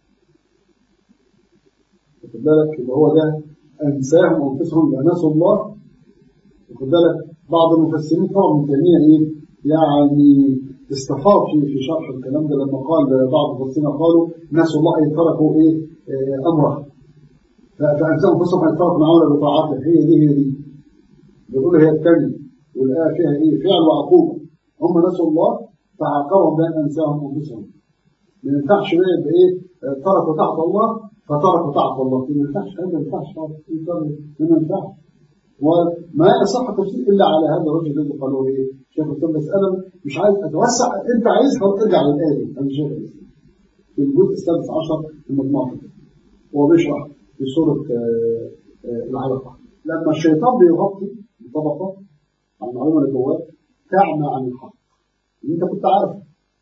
واخد بالك يبقى هو ده انساهم انفسهم نسوا الله واخد بالك بعض المفسرين طبعا من تيميه ايه يعني استفاض في في شرح الكلام ده لما قال بعض المفسرين قالوا نسوا الله ان تركوا ايه امره فانساهم انفسهم ان تركوا معامله بطاعته هي دي هي دي بيقول هي الثانيه والايه فيها ايه فعل وعقوبه هم نسوا الله فعاقبهم بان انساهم انفسهم ما ينفعش بقى يبقى ايه تركوا طاعه الله فتركوا طاعه الله ما ينفعش هذا ما ينفعش ما ينفعش وما يصح التفسير الا على هذا الرجل الذي قالوا ايه شيخ الاسلام بس انا مش عايز اتوسع انت عايز ارجع للايه دي انا شيخ الاسلام في الجزء السادس عشر في المجموعه هو بيشرح في سوره العلقه لما الشيطان بيغطي بطبقه على المعلومه اللي جواه تعمى عن الحق اللي انت كنت عارفه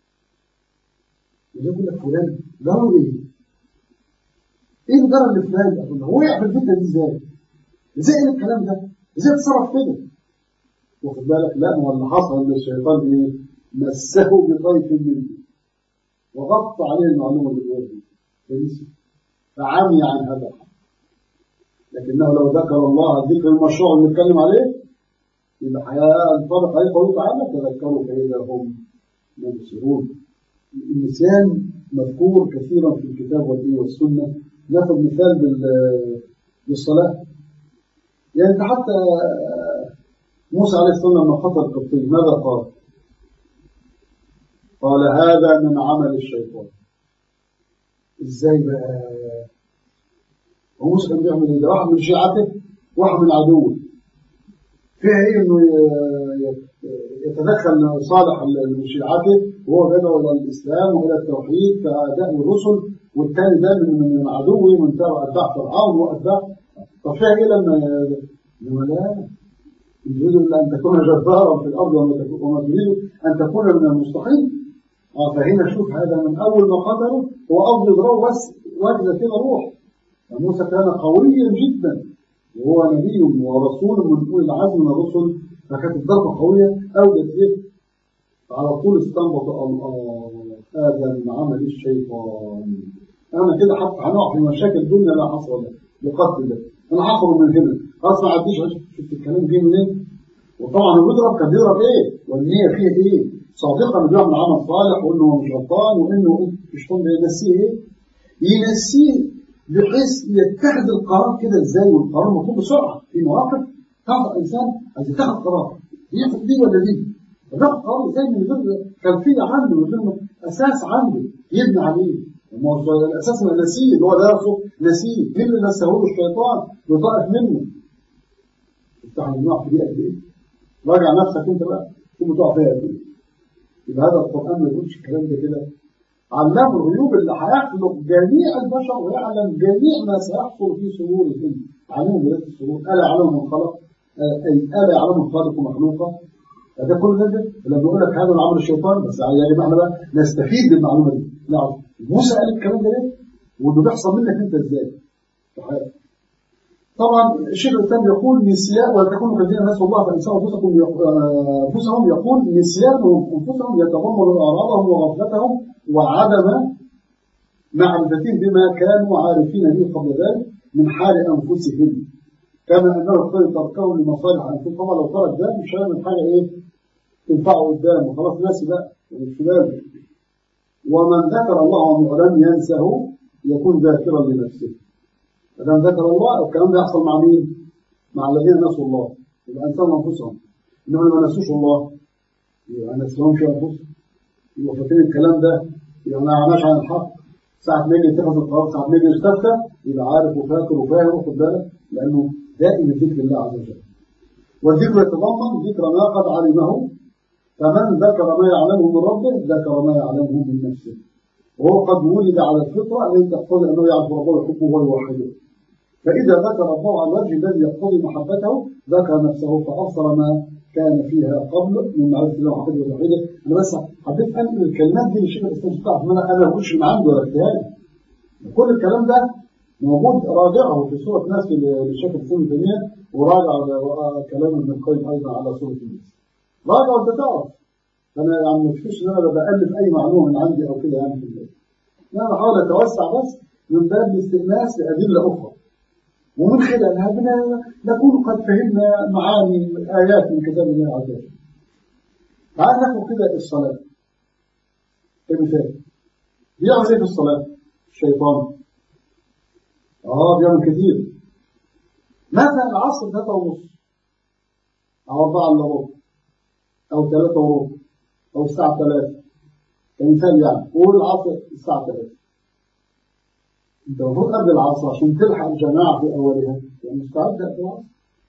وزي يقول لك فلان جرى ايه؟ ايه الجرى اللي فلان هو وقع في الفتنه دي ازاي؟ ازاي الكلام ده؟ ازاي اتصرف كده؟ واخد بالك لا هو اللي حصل ان الشيطان ايه؟ مسه بطيف منه وغطى عليه المعلومه اللي جوه دي فعمي عن هذا الحق لكنه لو ذكر الله الذكر المشروع اللي نتكلم عليه يبقى هينطبق عليه قوله تعالى تذكروا فإذا هم مبصرون النسيان مذكور كثيرا في الكتاب والسنه ناخذ مثال بالصلاه يعني انت حتى موسى عليه السلام لما قتل القبطي ماذا قال؟ قال هذا من عمل الشيطان ازاي بقى؟ وموسى كان بيعمل ايه؟ ده واحد من شيعته واحد من عدوه فيها ايه انه يتدخل صالح من شيعته وهو بيدعو الى الاسلام والى التوحيد كاداء الرسل والثاني ده من من عدوه من اتباع فرعون واتباع طب فيها ايه لما لما لا يريد الا ان تكون جبارا في الارض وما تريد ان تكون من المستحيل اه فهنا شوف هذا من اول ما قتله هو قصده يضربه بس وجده كده روح فموسى كان قويا جدا وهو نبي ورسول من اولي العزم من الرسل فكانت الضربه قويه اودت ايه على طول استنبط الله هذا من عمل الشيطان انا كده حتى هنقع في مشاكل الدنيا لا حصر لها بقتل ده انا هخرج من هنا خلاص ما عديش شفت الكلام جه منين وطبعا اللي بيضرب كان بيضرب ايه والنية فيها ايه صادقا انه بيعمل عمل صالح وانه هو مش غلطان وانه الشيطان بينسيه ايه ينسيه بحيث يتخذ القرار كده ازاي والقرار مطلوب بسرعه في مواقف تعرف الانسان عايز يتخذ قرار ياخد دي ولا دي فبياخد قرار ازاي من غير خلفيه عنده من غير اساس عنده يبني عليه ما هو الاساس من نسيه اللي هو درسه نسيه مين اللي نسيه له الشيطان يضاعف منه افتح المجموعه في دي قد ايه راجع نفسك انت بقى شوف بتقع فيها قد ايه يبقى هذا القران ما يقولش الكلام ده كده علام الغيوب اللي هيخلق جميع البشر ويعلم جميع ما سيحصل في صدورهم عليهم بذات الصدور الا يعلم من خلق اي الا يعلم الخالق ومخلوقه ده كل ده لما بيقول لك هذا العمل الشيطان بس يا جماعه احنا بقى نستفيد بالمعلومه دي نعم موسى قال الكلام ده ليه؟ وانه بيحصل منك انت ازاي؟ طبعا الشيخ الاسلام يقول نسيان ولا تكونوا الذين نسوا الله فانسوا انفسكم انفسهم يقول نسيانهم انفسهم يتضمن اعراضهم وغفلتهم وعدم معرفتهم بما كانوا عارفين به قبل ذلك من حال انفسهم كما انه يقتضي تركهم لمصالح انفسهم طبعا لو ترك ده مش هيعمل حاجه ايه تنفعه قدامه خلاص ناسي بقى مش باله ومن ذكر الله ولم ينسه يكون ذاكرا لنفسه فلما ذكر الله الكلام ده يحصل مع مين؟ مع الذين نسوا الله يبقى انسان انفسهم انما ما نسوش الله يبقى ما نسوهمش انفسهم يبقى فاكرين الكلام ده يبقى ما عماش عن الحق ساعة ما يجي يتخذ القرار ساعة ما يجي يستفتى يبقى عارف وفاكر وفاهم واخد بالك لأنه دائم ذكر الله عز وجل والذكر يتضمن ذكر ما قد علمه فمن ذكر ما يعلمه من ربه ذكر ما يعلمه من نفسه وهو قد ولد على الفطرة التي تقتضي أنه يعرف ربه ويحبه ويوحده فإذا ذكر الله على الوجه الذي يقتضي محبته ذكر نفسه فأبصر ما كان فيها قبل من معرفة الله وحده وتوحيده أنا بس حبيت أنقل الكلمات دي للشيخ الإسلام تعرف أنا أنا ما بقولش من عنده ولا اجتهادي كل الكلام ده موجود راجعه في سورة ناس للشيخ الإسلام ابن تيمية وراجع كلام ابن القيم أيضا على سورة الناس راجع وأنت تعرف أنا يعني ما تفكرش إن أنا بألف أي معلومة من عندي أو كده يعني في البيت أنا بحاول أتوسع بس من باب الاستئناس لأدلة أخرى ومن خلالها نكون قد فهمنا معاني آيات من كتاب الله عز وجل. تعال ناخد كده الصلاة كمثال بيعمل ايه في الصلاة؟ الشيطان اه بيعمل كتير مثلا العصر ثلاثة ونص أو أربعة إلا ربع أو ثلاثة وربع أو الساعة ثلاثة كمثال يعني قول العصر الساعة ثلاثة انت المفروض قبل العصر عشان تلحق الجماعة في أولها يعني مستعد قبل العصر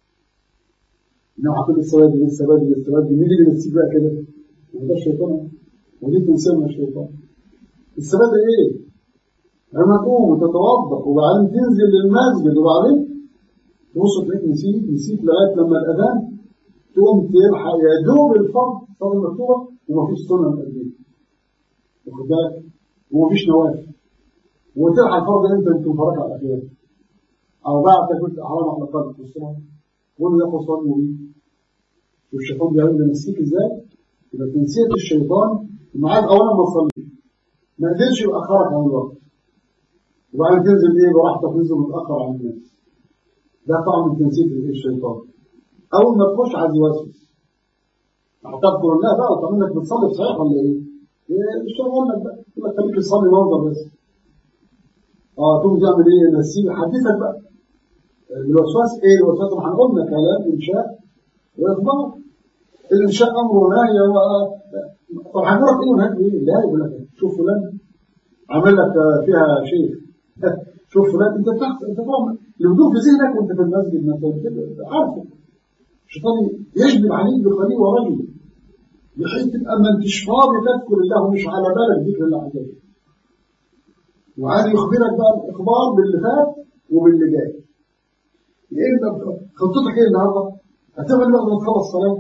إنما هتقول السواد دي السواد دي السواد دي مين اللي بيسيب بقى كده؟ وده الشيطان ودي تنسمى الشيطان السواد ايه؟ لما تقوم وتتوضا وبعدين تنزل للمسجد وبعدين تبص تلاقيك نسيت نسيت لغايه لما الاذان تقوم تلحق يا دوب الفرض صلاه المكتوبه ومفيش سنه مقدمه واخد بالك؟ ومفيش نوافل وتلحق الفرض امتى انت مفرج على الاخير او بعد كنت حرام على قلبك والصلاه قول يا صلي مبين شوف الشيطان بيعمل لنفسيك ازاي يبقى تنسية الشيطان الميعاد اولا ما تصليش ما قدرش يؤخرك عن الوقت وبعدين تنزل ايه براحتك تنزل متاخر عن الناس ده طبعا من تنسية الشيطان اول ما تخش عايز يوسوس هتذكر الله بقى طب انك بتصلي صحيح ولا ايه؟ ايه مش شغل لك بقى يقول لك خليك تصلي منظر بس اه تقوم تعمل ايه؟ نسيه حدثك بقى الوسواس ايه الوسواس ما احنا قلنا كلام انشاء واخبار الانشاء امر ونهي و طب هنعرف ايه ونهي ايه؟ لا يقول لك شوف فلان عامل لك فيها شيء شوف فلان انت بتحت انت طبعا اللي بدون في ذهنك وانت في المسجد مثلا عارفه الشيطان يجلب عليك بخليل ورجل بحيث تبقى ما انتش فاضي تذكر الله ومش على بالك ذكر الله عز وجل وعادي يخبرك بقى الاخبار باللي فات وباللي جاي يا اما خطتك ايه النهارده؟ هتعمل بعد ما تخلص الصلاه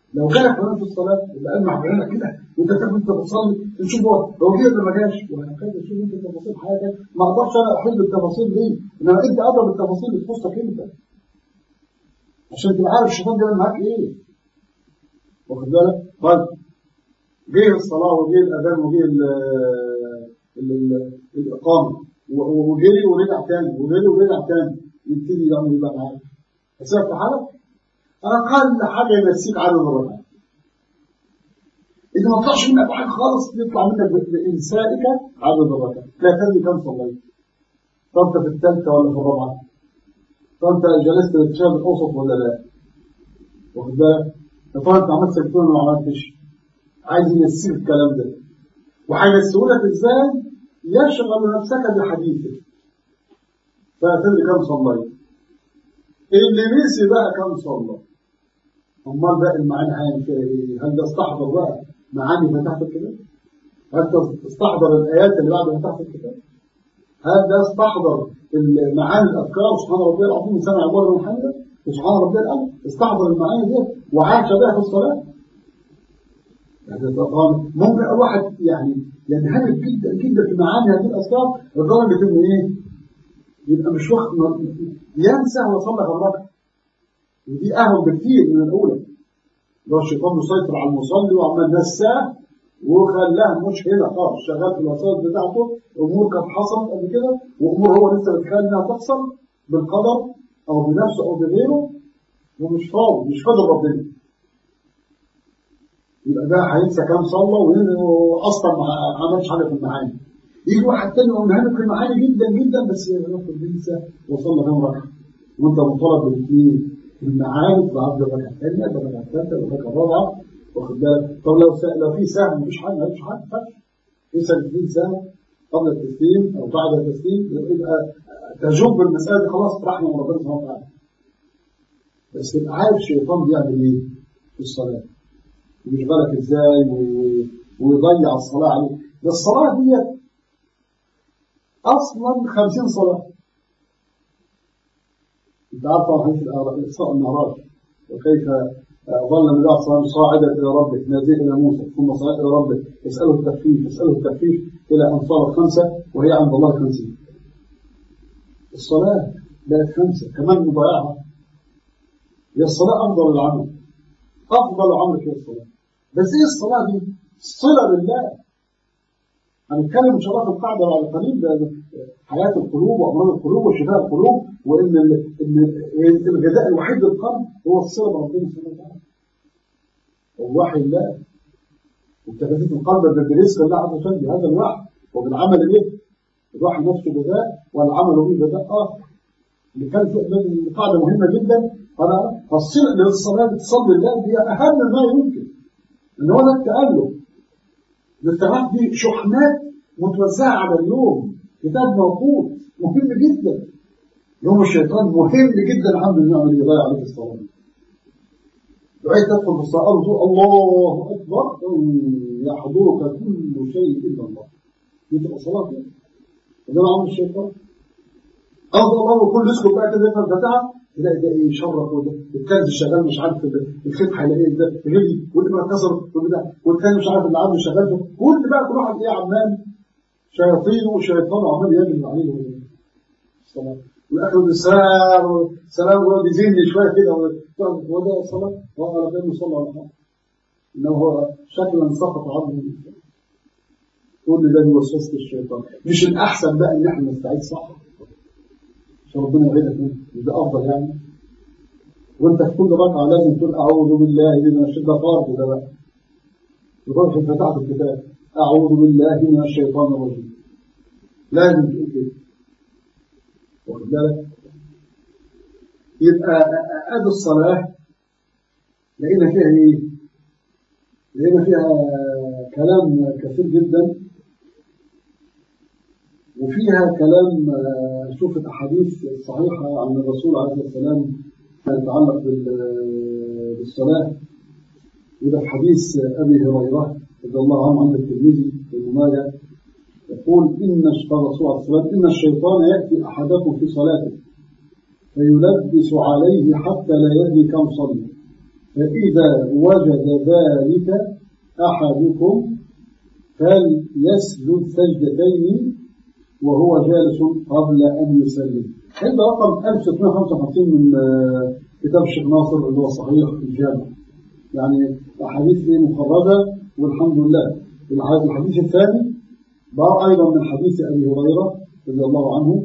لو جالك كمان في الصلاه يبقى المح بعينك كده وانت تاكل انت بتصلي نشوف هو هو جه ولا ما جاش وهكذا شوف انت تفاصيل حياتك ما اقدرش انا احل التفاصيل دي انما انت ادرى بالتفاصيل اللي تخصك انت عشان تبقى عارف الشيطان بيعمل معاك ايه واخد بالك طيب جه الصلاه وجه الاذان وجه ال- ال- ال- الاقامه و- وجري ورجع تاني وجري ورجع تاني يبتدي يعمل ايه بقى معاك؟ هسيبك في حالك؟ اقل حاجه ينسيك عدد الركعات إذا ما طلعش منك واحد خالص يطلع منك بإنسائك عدد الركعات لا تدري كم صليت فأنت في الثالثة ولا في الرابعة فأنت جلست للتشهد الأوسط ولا لا واخد بالك يا ترى أنت عملت سكتون ولا ما عملتش عايز ينسيك الكلام ده وهينسيهولك إزاي يشغل نفسك بحديثه فتدري كم صليت اللي نسي بقى كم صلى امال بقى المعاني هيعمل فيها ايه؟ هل ده استحضر بقى معاني فتحت الكتاب؟ هل ده استحضر الايات اللي بعد فتحت الكتاب؟ هل ده استحضر معاني الافكار سبحان ربي العظيم سمع عباره من حمده وسبحان ربي الأعلى استحضر المعاني دي وعاش بها في الصلاه يعني طبعا ممكن الواحد يعني ينهمك جدا جدا في معاني هذه الاذكار لدرجه انه ايه؟ يبقى مش وقت ينسى هو صلى الركعه ودي اهون بكثير من الاولى لو الشيطان مسيطر على المصلي وعمل نساه وخلاه مش هنا خالص شغال في الوسائط بتاعته امور كانت حصلت قبل كده وامور هو لسه بيتخيل انها تحصل بالقدر او بنفسه او بغيره ومش فاضي مش قادر ربنا يبقى ده هينسى كام صلى واصلا ما عملش حاجه في المعاني يجي واحد تاني يقوم مهمك في المعاني جدا جدا بس ياخد بينسى وصلى كام ركعه وانت مطالب بالاثنين المعاني بعد الركعه الثانيه الركعه الثالثه الركعه الرابعه واخد بالك طب لو س... لو في سهم مفيش حاجه مفيش حاجه ما في سجدتين سهم قبل التسليم او بعد التسليم يبقى تجب المساله دي خلاص رحمه من ربنا سبحانه وتعالى بس تبقى عارف الشيطان بيعمل ايه في الصلاه ويشغلك ازاي و... ويضيع الصلاه عليك ده الصلاه ديت اصلا 50 صلاه انت عارف طبعا حديث الاسراء والمعراج وكيف ظل النبي صلى الله عليه وسلم صاعدا الى ربه نازلا الى موسى ثم صاعدا الى ربه يساله التخفيف يساله التخفيف الى ان صارت خمسه وهي عند الله خمسين الصلاه بقت خمسه كمان مضيعها هي الصلاه افضل العمل افضل عمل في الصلاه بس ايه الصلاه دي؟ صله بالله هنتكلم ان شاء الله في القاعده بعد قليل حياه القلوب وامراض القلوب وشفاء القلوب وان ان الغذاء الوحيد للقلب هو الصله بربنا سبحانه وتعالى ووحي الله وتغذيه القلب بالرزق الله عز وجل بهذا الوحي وبالعمل به الوحي نفسه غذاء والعمل به غذاء اخر اللي كان في قاعده مهمه جدا قال الصله للصلاه تصلي الله هي اهم ما يمكن ان هو ده التالف الاستغراق دي شحنات متوزعة على اليوم كتاب موقوت مهم جدا يوم الشيطان مهم جدا عنده انه يعمل يضيع عليك الصلاة دعيت تدخل في الصلاة وتقول الله أكبر يحضرك كل شيء إلا الله دي تبقى صلاة ده عمل الشيطان أفضل الله وكل يسكت بقى كده يفهم فتحة تلاقي ده ايه شرف وده الكنز شغال مش عارف الخيط هيلاقي ده غلي واللي ما كسر والبتاع والتاني مش عارف اللي عنده شغال كل بقى كل واحد ايه عمال شياطين وشيطان عمال يجري عليه الصلاه والاخر السلام سلام هو بيزني شويه كده هو ده الصلاه هو على بالي صلى على حاجه انه هو شكلا سقط عنه كل ده بوسوسه الشيطان مش الاحسن بقى ان احنا نستعيد صح عشان ربنا يعيدك منه ده افضل يعني وانت في كل ركعه لازم تقول اعوذ بالله من الشيطان فرض ده بقى يروح فتحت الكتاب اعوذ بالله من الشيطان الرجيم لازم تقول كده واخد بالك يبقى ادي الصلاه لقينا فيها ايه؟ لقينا فيها كلام كثير جدا وفيها كلام شوف الأحاديث الصحيحة عن الرسول عليه الصلاة والسلام يتعلق بالصلاة وده في حديث أبي هريرة رضي الله عنه عند الترمذي وابن ماجه يقول إن الرسول عليه الصلاة والسلام إن الشيطان يأتي أحدكم في صلاته فيلبس عليه حتى لا يدري كم صلى فإذا وجد ذلك أحدكم فليسجد سجدتين وهو جالس قبل أن يسلم هذا رقم 1655 من آه، كتاب الشيخ ناصر اللي هو صحيح الجامع يعني أحاديث دي مخرجة والحمد لله الحديث الثاني بقى أيضا من حديث أبي هريرة رضي الله عنه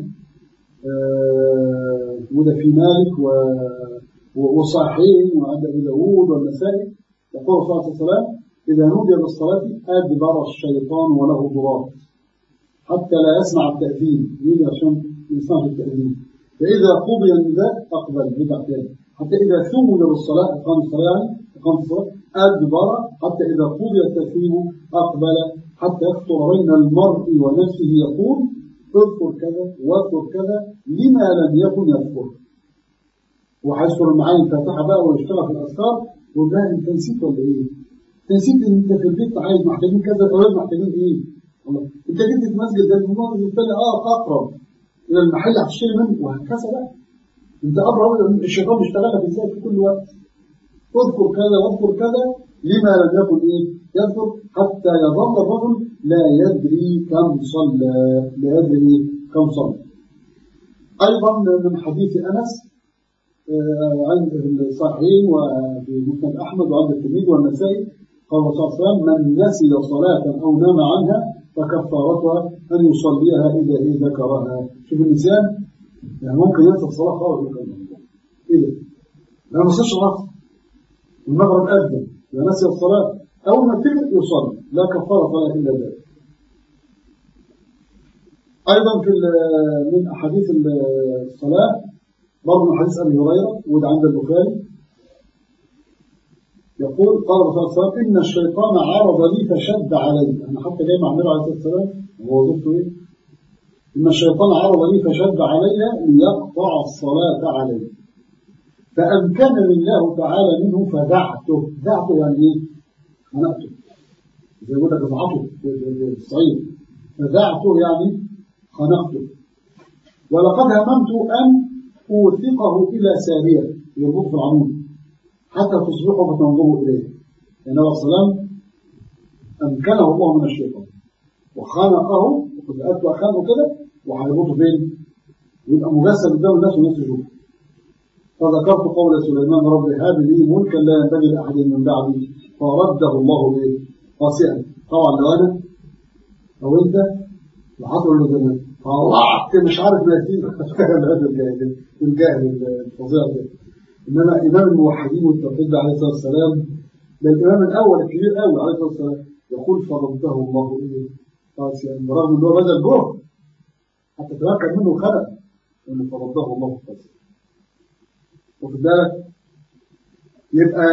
آه، وده في مالك وصحيح وعند أبي داود والنسائي يقول صلى الله عليه وسلم إذا نودي بالصلاة أدبر الشيطان وله ضراب حتى لا يسمع التأذين ليه عشان يسمع التأذين فإذا قضي النداء أقبل بدعتين حتى إذا ثوب بالصلاة أقام الصلاة يعني أقام الصلاة أدبر حتى إذا قضي التأثيم أقبل حتى يخطر بين المرء ونفسه يقول اذكر كذا واذكر كذا لما لم يكن يذكر وهيذكر المعاني الفاتحة بقى ويشتغل في الأذكار يقول لها أنت نسيت ولا إيه؟ أنت نسيت إن أنت في البيت عايز محتاجين كذا أولاد محتاجين إيه؟ أنت جيت في مسجد ده الموضوع بالنسبة لي أه أقرب إلى المحل هتشتري منه وهكذا بقى أنت أقرب الشيطان بيشتغل لك إزاي في كل وقت اذكر كذا واذكر كذا لما لم يكن إيه؟ يذكر حتى يظل الرجل لا يدري كم صلى لا يدري كم صلى أيضا من حديث أنس آه، عند الصحيحين وفي مسند أحمد وعند التلميذ والنسائي قال صلى الله عليه وسلم من نسي صلاة أو نام عنها فكفارتها أن يصليها إذا إيه ذكرها شوف النسيان يعني ممكن ينسى الصلاة خالص إيه ده؟ أنا ما نسيش صلاة المغرب أذن إذا نسي الصلاة أول ما تجد يصلي لا كفارة صلاة إلا ذلك أيضا في من أحاديث الصلاة برضه من حديث أبي هريرة وده عند البخاري يقول قال الرسول صلى الله عليه وسلم إن الشيطان عرض لي فشد علي أنا حتى جاي مع النبي عليه الصلاة والسلام وهو وظيفته إيه؟ إن الشيطان عرض لي فشد علي ليقطع الصلاة علي فأمكنني الله تعالى منه فدعته دعته يعني إيه؟ خنقته زي ما لك ضعته في الصعيد فدعته يعني خنقته ولقد هممت أن أوثقه إلى سارية يربط في العمود حتى تصبحوا فتنظروا إليه يعني عليه السلام أمكنه الله من الشيطان وخانقه وقد أتوا أخانه كده وهيربطه فين؟ يبقى مجسد قدام الناس والناس يشوفه فذكرت قول سليمان رب هذه لي ملكا لا ينبغي لأحد من بعدي فرده الله إيه؟ قاسئا طبعا لو أنا أو أنت وحصل له زمان طلعت مش عارف ما يتيم هذا الجاهل الجاهل الفظيع ده انما امام الموحدين والتوحيد عليه الصلاه والسلام ده الامام الاول الكبير قوي عليه الصلاه والسلام يقول فرده الله ايه قاسيا برغم ان هو بذل جهد حتى تمكن منه خلق ان فرده الله قاسيا واخد بالك يبقى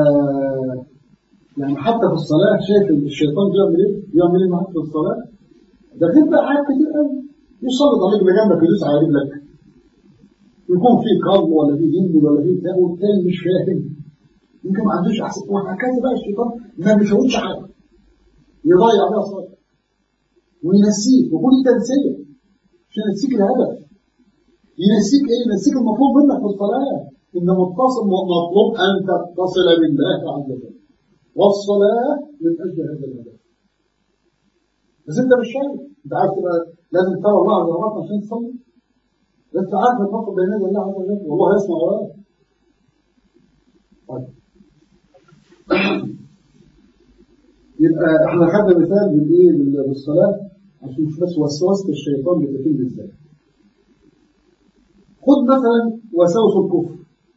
يعني حتى في الصلاه شايف الشيطان بيعمل ايه؟ بيعمل ايه معاك في الصلاه؟ ده غير بقى حاجات كتير قوي يسلط عليك اللي جنبك يدوس على رجلك يكون في قلب ولا في هند ولا في بتاع والتاني مش فاهم يمكن ما عندوش احسن وهكذا بقى الشيطان ما بيفوتش حاجه يضيع بقى صلاه وينسيك وكل تنسيه عشان ينسيك الهدف ينسيك ايه؟ ينسيك المطلوب منك في الصلاه ان متصل مطلوب ان تتصل بالله عز وجل والصلاه من اجل هذا الهدف بس انت مش شايف انت عارف تبقى لازم ترى الله عز وجل عشان تصلي انت عارف الموقف بين يدي الله عز وجل والله يسمع وراك طيب يبقى احنا خدنا مثال بالايه بالصلاه عشان نشوف بس وسوسه الشيطان بتتم ازاي خد مثلا وسوس الكفر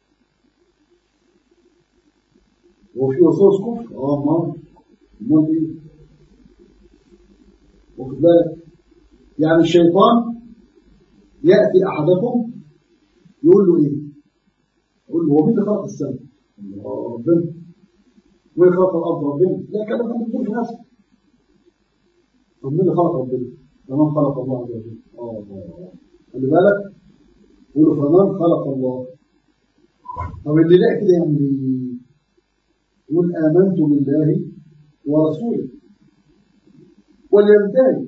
هو في وسوس كفر اه ما امال ايه واخد بالك يعني الشيطان يأتي أحدكم يقول له إيه يقول له هو مين اللي خلق السماء ربنا مين خلق الأرض ربنا لا كلام ما تقول في نفسك طب مين اللي خلق ربنا فمن خلق الله عز وجل اه خلي بالك يقول له فمن خلق الله طب اللي لا كده يعني يقول آمنت بالله ورسوله واليمتاني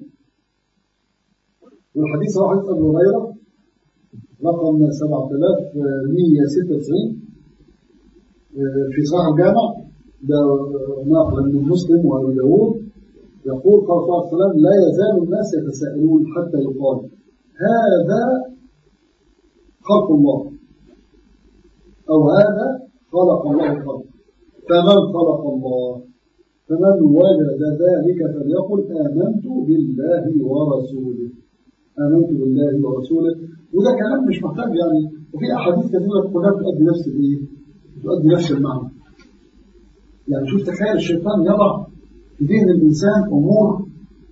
والحديث رواه حديث أبي هريرة رقم 7196 في صحيح الجامع ده ناقل من مسلم وابو داود يقول قال صلى الله عليه وسلم لا يزال الناس يتساءلون حتى يقال هذا خلق الله أو هذا خلق الله الخلق فمن خلق الله فمن وجد ذلك فليقل آمنت بالله ورسوله آمنت بالله ورسوله وده كلام مش محتاج يعني وفي أحاديث كثيرة كلها بتؤدي نفس الإيه؟ بتؤدي نفس المعنى يعني شوف تخيل الشيطان يضع في ذهن الإنسان أمور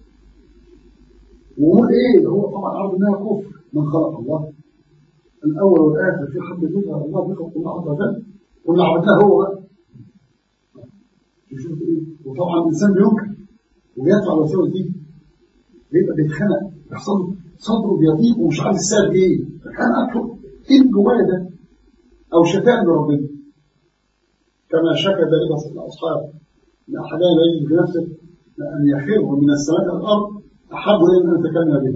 وأمور إيه؟ هو طبعا عرض إنها كفر من خلق الله الأول والآخر في حد يقول الله بيخلق الله عز وجل واللي عبدناه هو بقى يشوف ايه وطبعا الانسان بينكر وبيدفع الوساوس دي بيبقى بيتخنق يحصل له صدره بيضيق ومش عارف السبب ايه فكان اكتب ايه اللي جوايا ده او شتائم لربنا كما شكى ذلك الاصحاب ان احدنا لا يجد في نفسه ان يخر من السماء الى الارض احب اليه من ان يتكلم به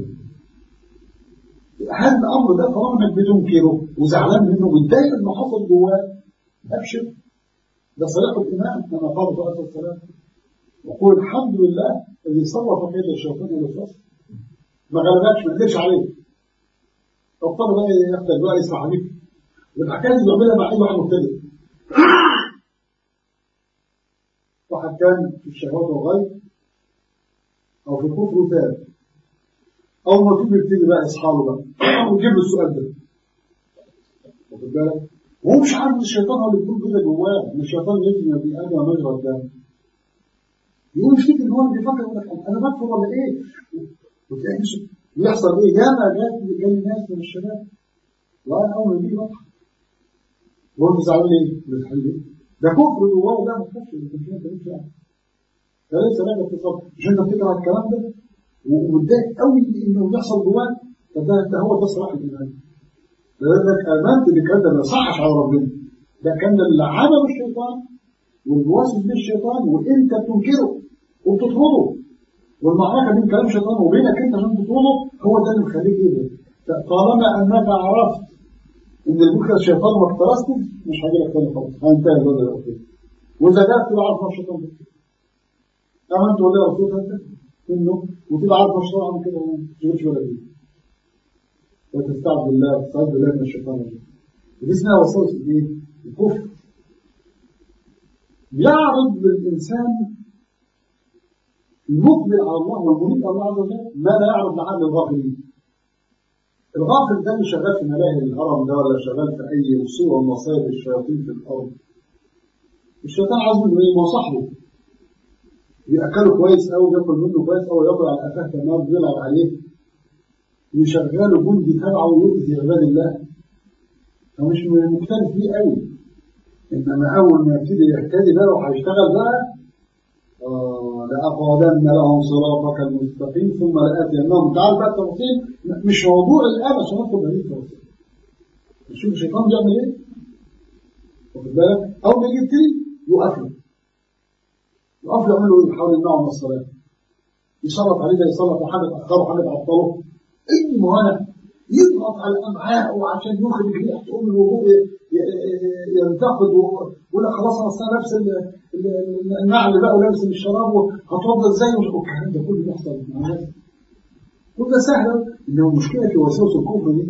هذا الامر ده طالما انك بتنكره وزعلان منه ومتضايق انه حصل جواه ابشر ده صريح الإيمان كما قال صلى الله عليه وسلم وقول الحمد لله الذي صرف كيد الشيطان إلى الفصل ما غلبكش ما قدرش عليه اضطر بقى ياخد بقى يسمع عليك والحكايه دي بيعملها مع اي واحد مبتدئ واحد كان في الشهوات والغيب او في الكفر وتاب اول ما تيجي يبتدي بقى اصحابه بقى ويجيب له السؤال ده واخد بالك وهو مش عارف ان الشيطان هو اللي بيقول كده جواه ان الشيطان يجري ما في ادم مجرى الدم يقول يفتكر ان هو اللي بيفكر يقول لك انا بكفر ولا ايه؟ وتلاقي نفسه ويحصل ايه؟ ياما جات جالي ناس من الشباب وانا اول ما بيجي بضحك وهو زعلان ليه؟ بتحل ايه؟ ده كفر جواه ده ما تخافش انت مش انت مش يعني فليس لك اتصال مش انت بتكره الكلام ده ومتضايق قوي انه بيحصل جواك طب ده هو ده صلاح الايمان لأنك آمنت بكلام ده ما يصحش على ربنا ده كان اللي عمله الشيطان والواسط به الشيطان وانت بتنكره وبتطرده والمعركه بين كلام الشيطان وبينك انت عشان تطرده هو ده اللي مخليك ايه طالما انك عرفت ان الملك الشيطان ما اقترصته مش هاجي لك تاني خالص هينتهي الوضع ده واذا جاء تبقى عارف الشيطان ده امنت ولا رسول انت انه وتبقى عارف الشيطان عن كده ما تشغلش ولا فيه وتستعذ بالله وتستعذ بالله من الشيطان الرجيم ودي اسمها وسوسه الايه؟ الكفر يعرض للانسان المقبل على الله والمريد على الله عز وجل ما لا يعرض لعقل الغافلين الغافل ده اللي شغال في ملاهي الهرم ده ولا شغال في اي صوره من مصائب الشياطين في الارض الشيطان عايز منه ايه؟ ما هو صاحبه بياكله كويس قوي بياكل منه كويس قوي ياكل على قفاه تمام بيلعب عليه ويشغله جندي تبعه ويؤذي عباد الله فمش مختلف فيه قوي انما اول ما يبتدي يهتدي بقى وهيشتغل بقى آه لأقعدن لهم صراطك المستقيم ثم لآتينهم تعال بقى التفاصيل مش موضوع الآن عشان ندخل هذه التفاصيل شوف الشيطان بيعمل ايه؟ واخد بالك؟ أول ما يجي يبتدي يوقف له يوقف له يعمل له ايه؟ يحاول يمنعه من الصلاة يسلط عليه ده يسلط حاجة تأخره حاجة تعطله اي مهانة يضغط على الامعاء وعشان يخرج ريح تقوم الوضوء ينتقد ويقول لك خلاص انا اصلا لابس النعل بقى ولابس الشراب هتوضى ازاي والكلام ده كله بيحصل مع الناس كل ده سهل انه المشكله في وسوس الكفر دي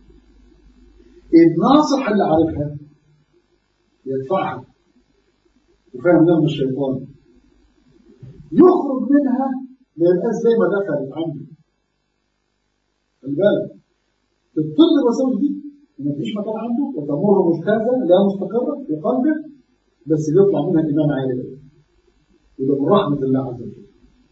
الناصح اللي عارفها يدفعها وفاهم ده من الشيطان يخرج منها ما يبقاش زي ما دخلت عنده خلي بالك تضطر الوساوس دي وما فيش مكان عنده وتمر مجتازة لا مستقرة في قلبه بس بيطلع منها إمام عالي وده من رحمة الله عز وجل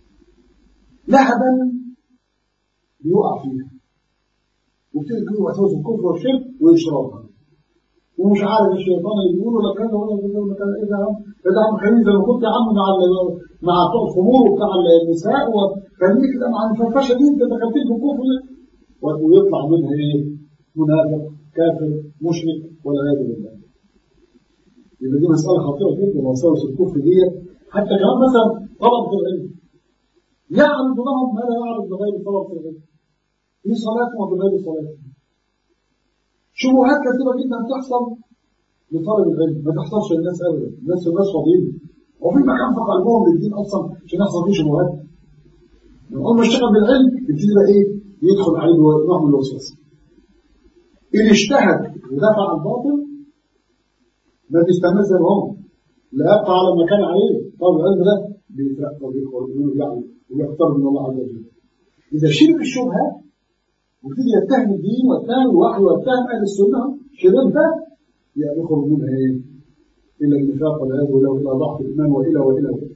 لهبا بيقع فيها وبتيجي تجيله وساوس الكفر والشرك ويشربها ومش عارف الشيطان اللي بيقولوا لك كذا ولا كذا ولا كذا ايه ده يا عم ده ده عم خليل زي ما كنت يا عم مع مع بتوع الخمور وبتاع النساء وخليك كده مع الفرفشه دي انت دخلت في الكفر ويطلع منها ايه؟ منافق كافر مشرك والعياذ بالله. يبقى دي مسألة خطيرة جدا وساوس الكفر دي حتى كمان مثلا طلبة العلم يعرض لهم ما لا يعرض لغير طلبة العلم. في صلاة وبغير صلاة. شبهات كثيرة جدا بتحصل لطلب العلم ما تحصلش الناس ابدا الناس الناس فاضيين وفي مكان في قلبهم للدين اصلا عشان يحصل فيه شبهات لما اول ما اشتغل بالعلم يبتدي بقى ايه يدخل عليه نوع من الوسوسه ان اجتهد ودفع الباطل ما بيستمر زي ما هو لا يبقى على ما كان عليه طالب العلم ده بيترقى وبيخرج ويعلم ويقترب من الله عز وجل اذا شرب الشبهات وابتدي يتهم الدين ويتهم الوحي ويتهم اهل السنه شربها يخرج منها ايه؟ الى النفاق والعياذ بالله والى ضعف الايمان والى والى والى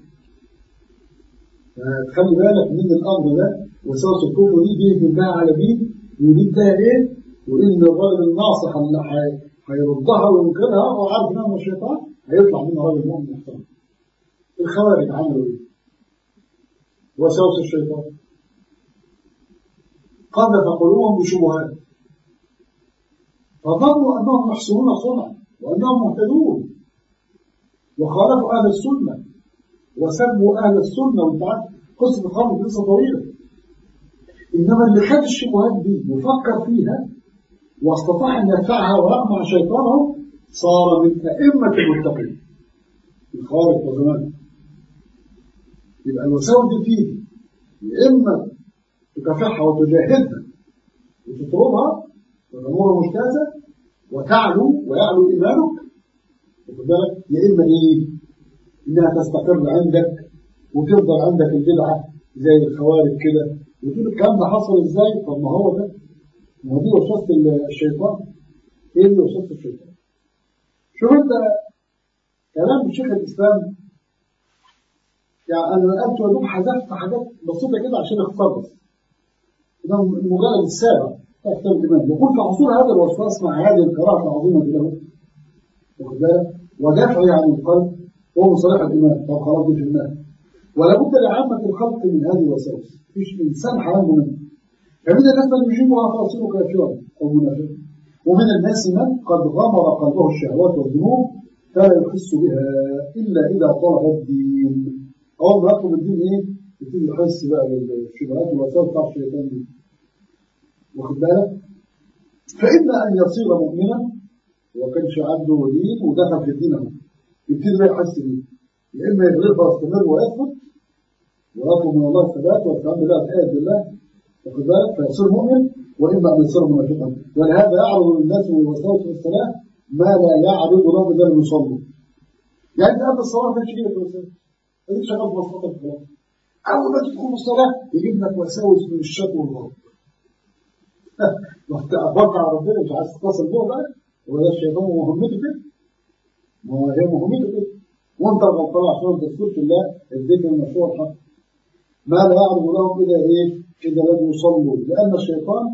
فخلي بالك من الامر ده وسوس الكفر دي بيهجم بها على دين ويريد بها ايه؟ وان الراجل الناصح اللي هيردها وينكرها هو عارف انها من الشيطان هيطلع منه راجل مؤمن محترم. الخوارج عملوا ايه؟ وسوس الشيطان قذف قلوبهم بشبهات فظنوا انهم يحسنون صنعا وانهم مهتدون وخالفوا اهل السنه وسبوا اهل السنه وانت عارف قصه الخمر قصه طويله انما اللي خد الشبهات دي وفكر فيها واستطاع ان يدفعها ويقمع شيطانه صار من ائمه المتقين الخارج وزمان يبقى الوساوس دي فيه يا اما تكافحها وتجاهدها وتطلبها والامور مجتازه وتعلو ويعلو ايمانك واخد بالك يا اما ايه؟ انها تستقر عندك وتفضل عندك البدعه زي الخوارج كده وتقول الكلام ده حصل ازاي؟ طب ما هو ده ما هو دي وسوسه الشيطان ايه اللي وسوسه الشيطان؟ شوف انت كلام شيخ الاسلام يعني انا نقلت ودوب حذفت حاجات بسيطه كده عشان اختصر بس ده المجلد السابع بتاع كتاب الايمان يقول في حصول هذا الوسواس مع هذه القراءه العظيمه له واخد بالك ودافعه عن القلب وهو صريح الايمان طب خلاص دي فهمناها ولا بد لعامه الخلق من هذه الوساوس مفيش انسان حرام منها فمن الناس من يجيبها فيصير كافرا او منافقا ومن الناس من قد غمر قلبه الشهوات والذنوب فلا يحس بها الا اذا طلب الدين اول ما يطلب الدين ايه؟ يبتدي يحس بقى بالشبهات والوساوس بتاع الشيطان دي واخد بالك؟ فاما ان يصير مؤمنا وكانش عنده دين ودخل في الدين اهو يبتدي بقى يحس بيه يا اما يغلبها ويستمر ويثبت ويطلب من الله الثبات والتعامل بقى بآية الله واخد بالك فيصير مؤمن واما ان يصير منافقا ولهذا يعرض للناس من الوساوس في الصلاه ما لا يعرض له اذا لم يصلوا يعني انت قبل الصلاه ما كانش يجيلك وساوس اديك شغال في مصلحتك خلاص اول ما تدخل الصلاه يجيب لك وساوس من الشك والغضب وانت ابرك على ربنا مش عايز تتصل بيه بقى هو ده الشيطان ومهمته كده ما هو هي مهمته كده وانت غلطان عشان تذكرش الله الذكر المشروع الحق ما لا يعرض لهم اذا ايه اذا لم يصلوا لان الشيطان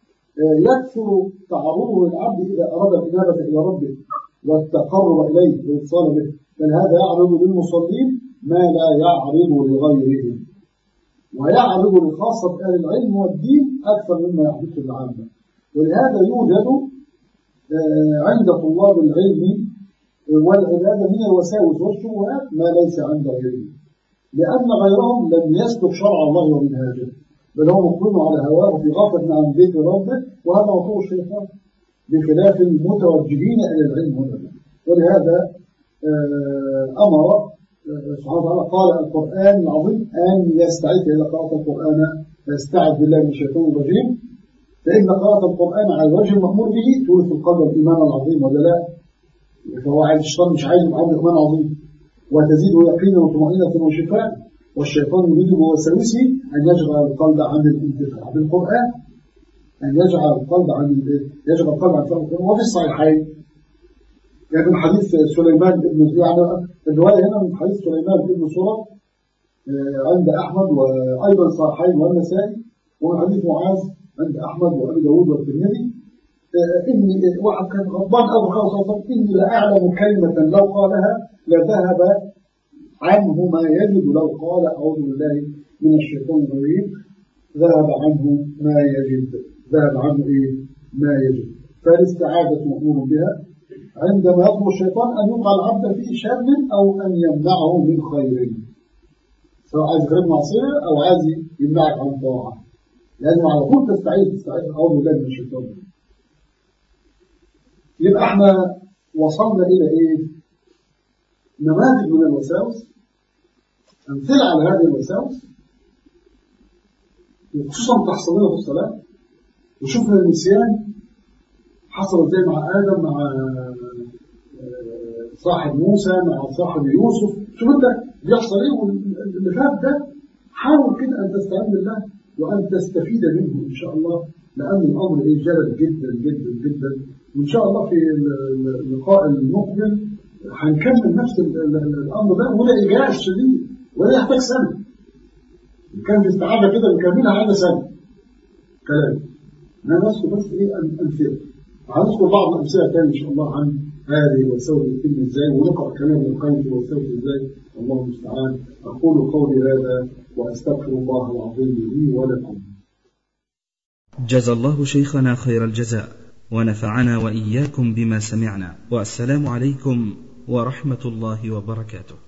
يكثر تعرضه للعبد اذا اراد الانابه الى ربه والتقرب اليه والاتصال به بل هذا يعرض للمصلين ما لا يعرض لغيرهم ويعرض لخاصة أهل العلم والدين أكثر مما يحدث العامة ولهذا يوجد عند طلاب العلم والعبادة من الوساوس والشبهات ما ليس عند غيرهم لأن غيرهم لم يسلك شرع الله ومنهاجه بل هو مقبل على هواه في غفلة عن ذكر ربه وهذا مطلوب الشيطان بخلاف المتوجهين إلى العلم والعلم ولهذا أمر سبحانه وتعالى قال القرآن العظيم أن يستعيد إلى قراءة القرآن فيستعذ بالله من الشيطان الرجيم فإن قراءة القرآن على الوجه المأمور به تورث القلب الإيمان العظيم ولا لا؟ فهو عايز الشيطان مش عايز يبقى عنده إيمان عظيم وتزيده يقينا وطمأنينة وشفاء والشيطان يريد بوساوسه أن يجعل القلب عن الانتفاع بالقرآن أن يجعل القلب عن يجعل القلب عن القرآن وفي الصحيحين يعني من حديث سليمان بن يعني الرواية هنا من حديث سليمان بن سورة عند أحمد وأيضا صحيحين والنسائي ومن حديث معاذ عند أحمد وأبي داود والترمذي إني واحد كان غضبان أبو خالص إني لأعلم كلمة لو قالها لذهب عنه ما يجد لو قال أعوذ بالله من الشيطان الرجيم ذهب عنه ما يجد ذهب عنه إيه ما يجد فالاستعاذة مأمور بها عندما يطلب الشيطان أن يوقع العبد في شر أو أن يمنعه من خير سواء عايز غير معصية أو عايز يمنعك عن طاعة لازم على طول تستعيذ تستعيذ أعوذ بالله من الشيطان يبقى احنا وصلنا إلى إيه؟ نماذج من الوساوس أمثلة على هذه الوساوس وخصوصا تحصل لنا في الصلاة وشفنا النسيان حصل زي مع آدم مع صاحب موسى مع صاحب يوسف شوف انت بيحصل ايه واللي فات ده حاول كده ان تستعين بالله وان تستفيد منه ان شاء الله لان الامر ايه جلل جدا جدا جدا وان شاء الله في اللقاء المقبل هنكمل نفس الامر ده وده ايجاز شديد ولا يحتاج سنه كان في استعاده كده نكملها على سنه كلام انا بذكر بس ايه امثله هنذكر بعض الامثله تاني ان شاء الله عن هذه الوساوس بتتم ازاي ونقرا كلام ابن القيم في الوساوس ازاي الله المستعان اقول قولي هذا واستغفر الله العظيم لي ولكم جزى الله شيخنا خير الجزاء ونفعنا واياكم بما سمعنا والسلام عليكم ورحمه الله وبركاته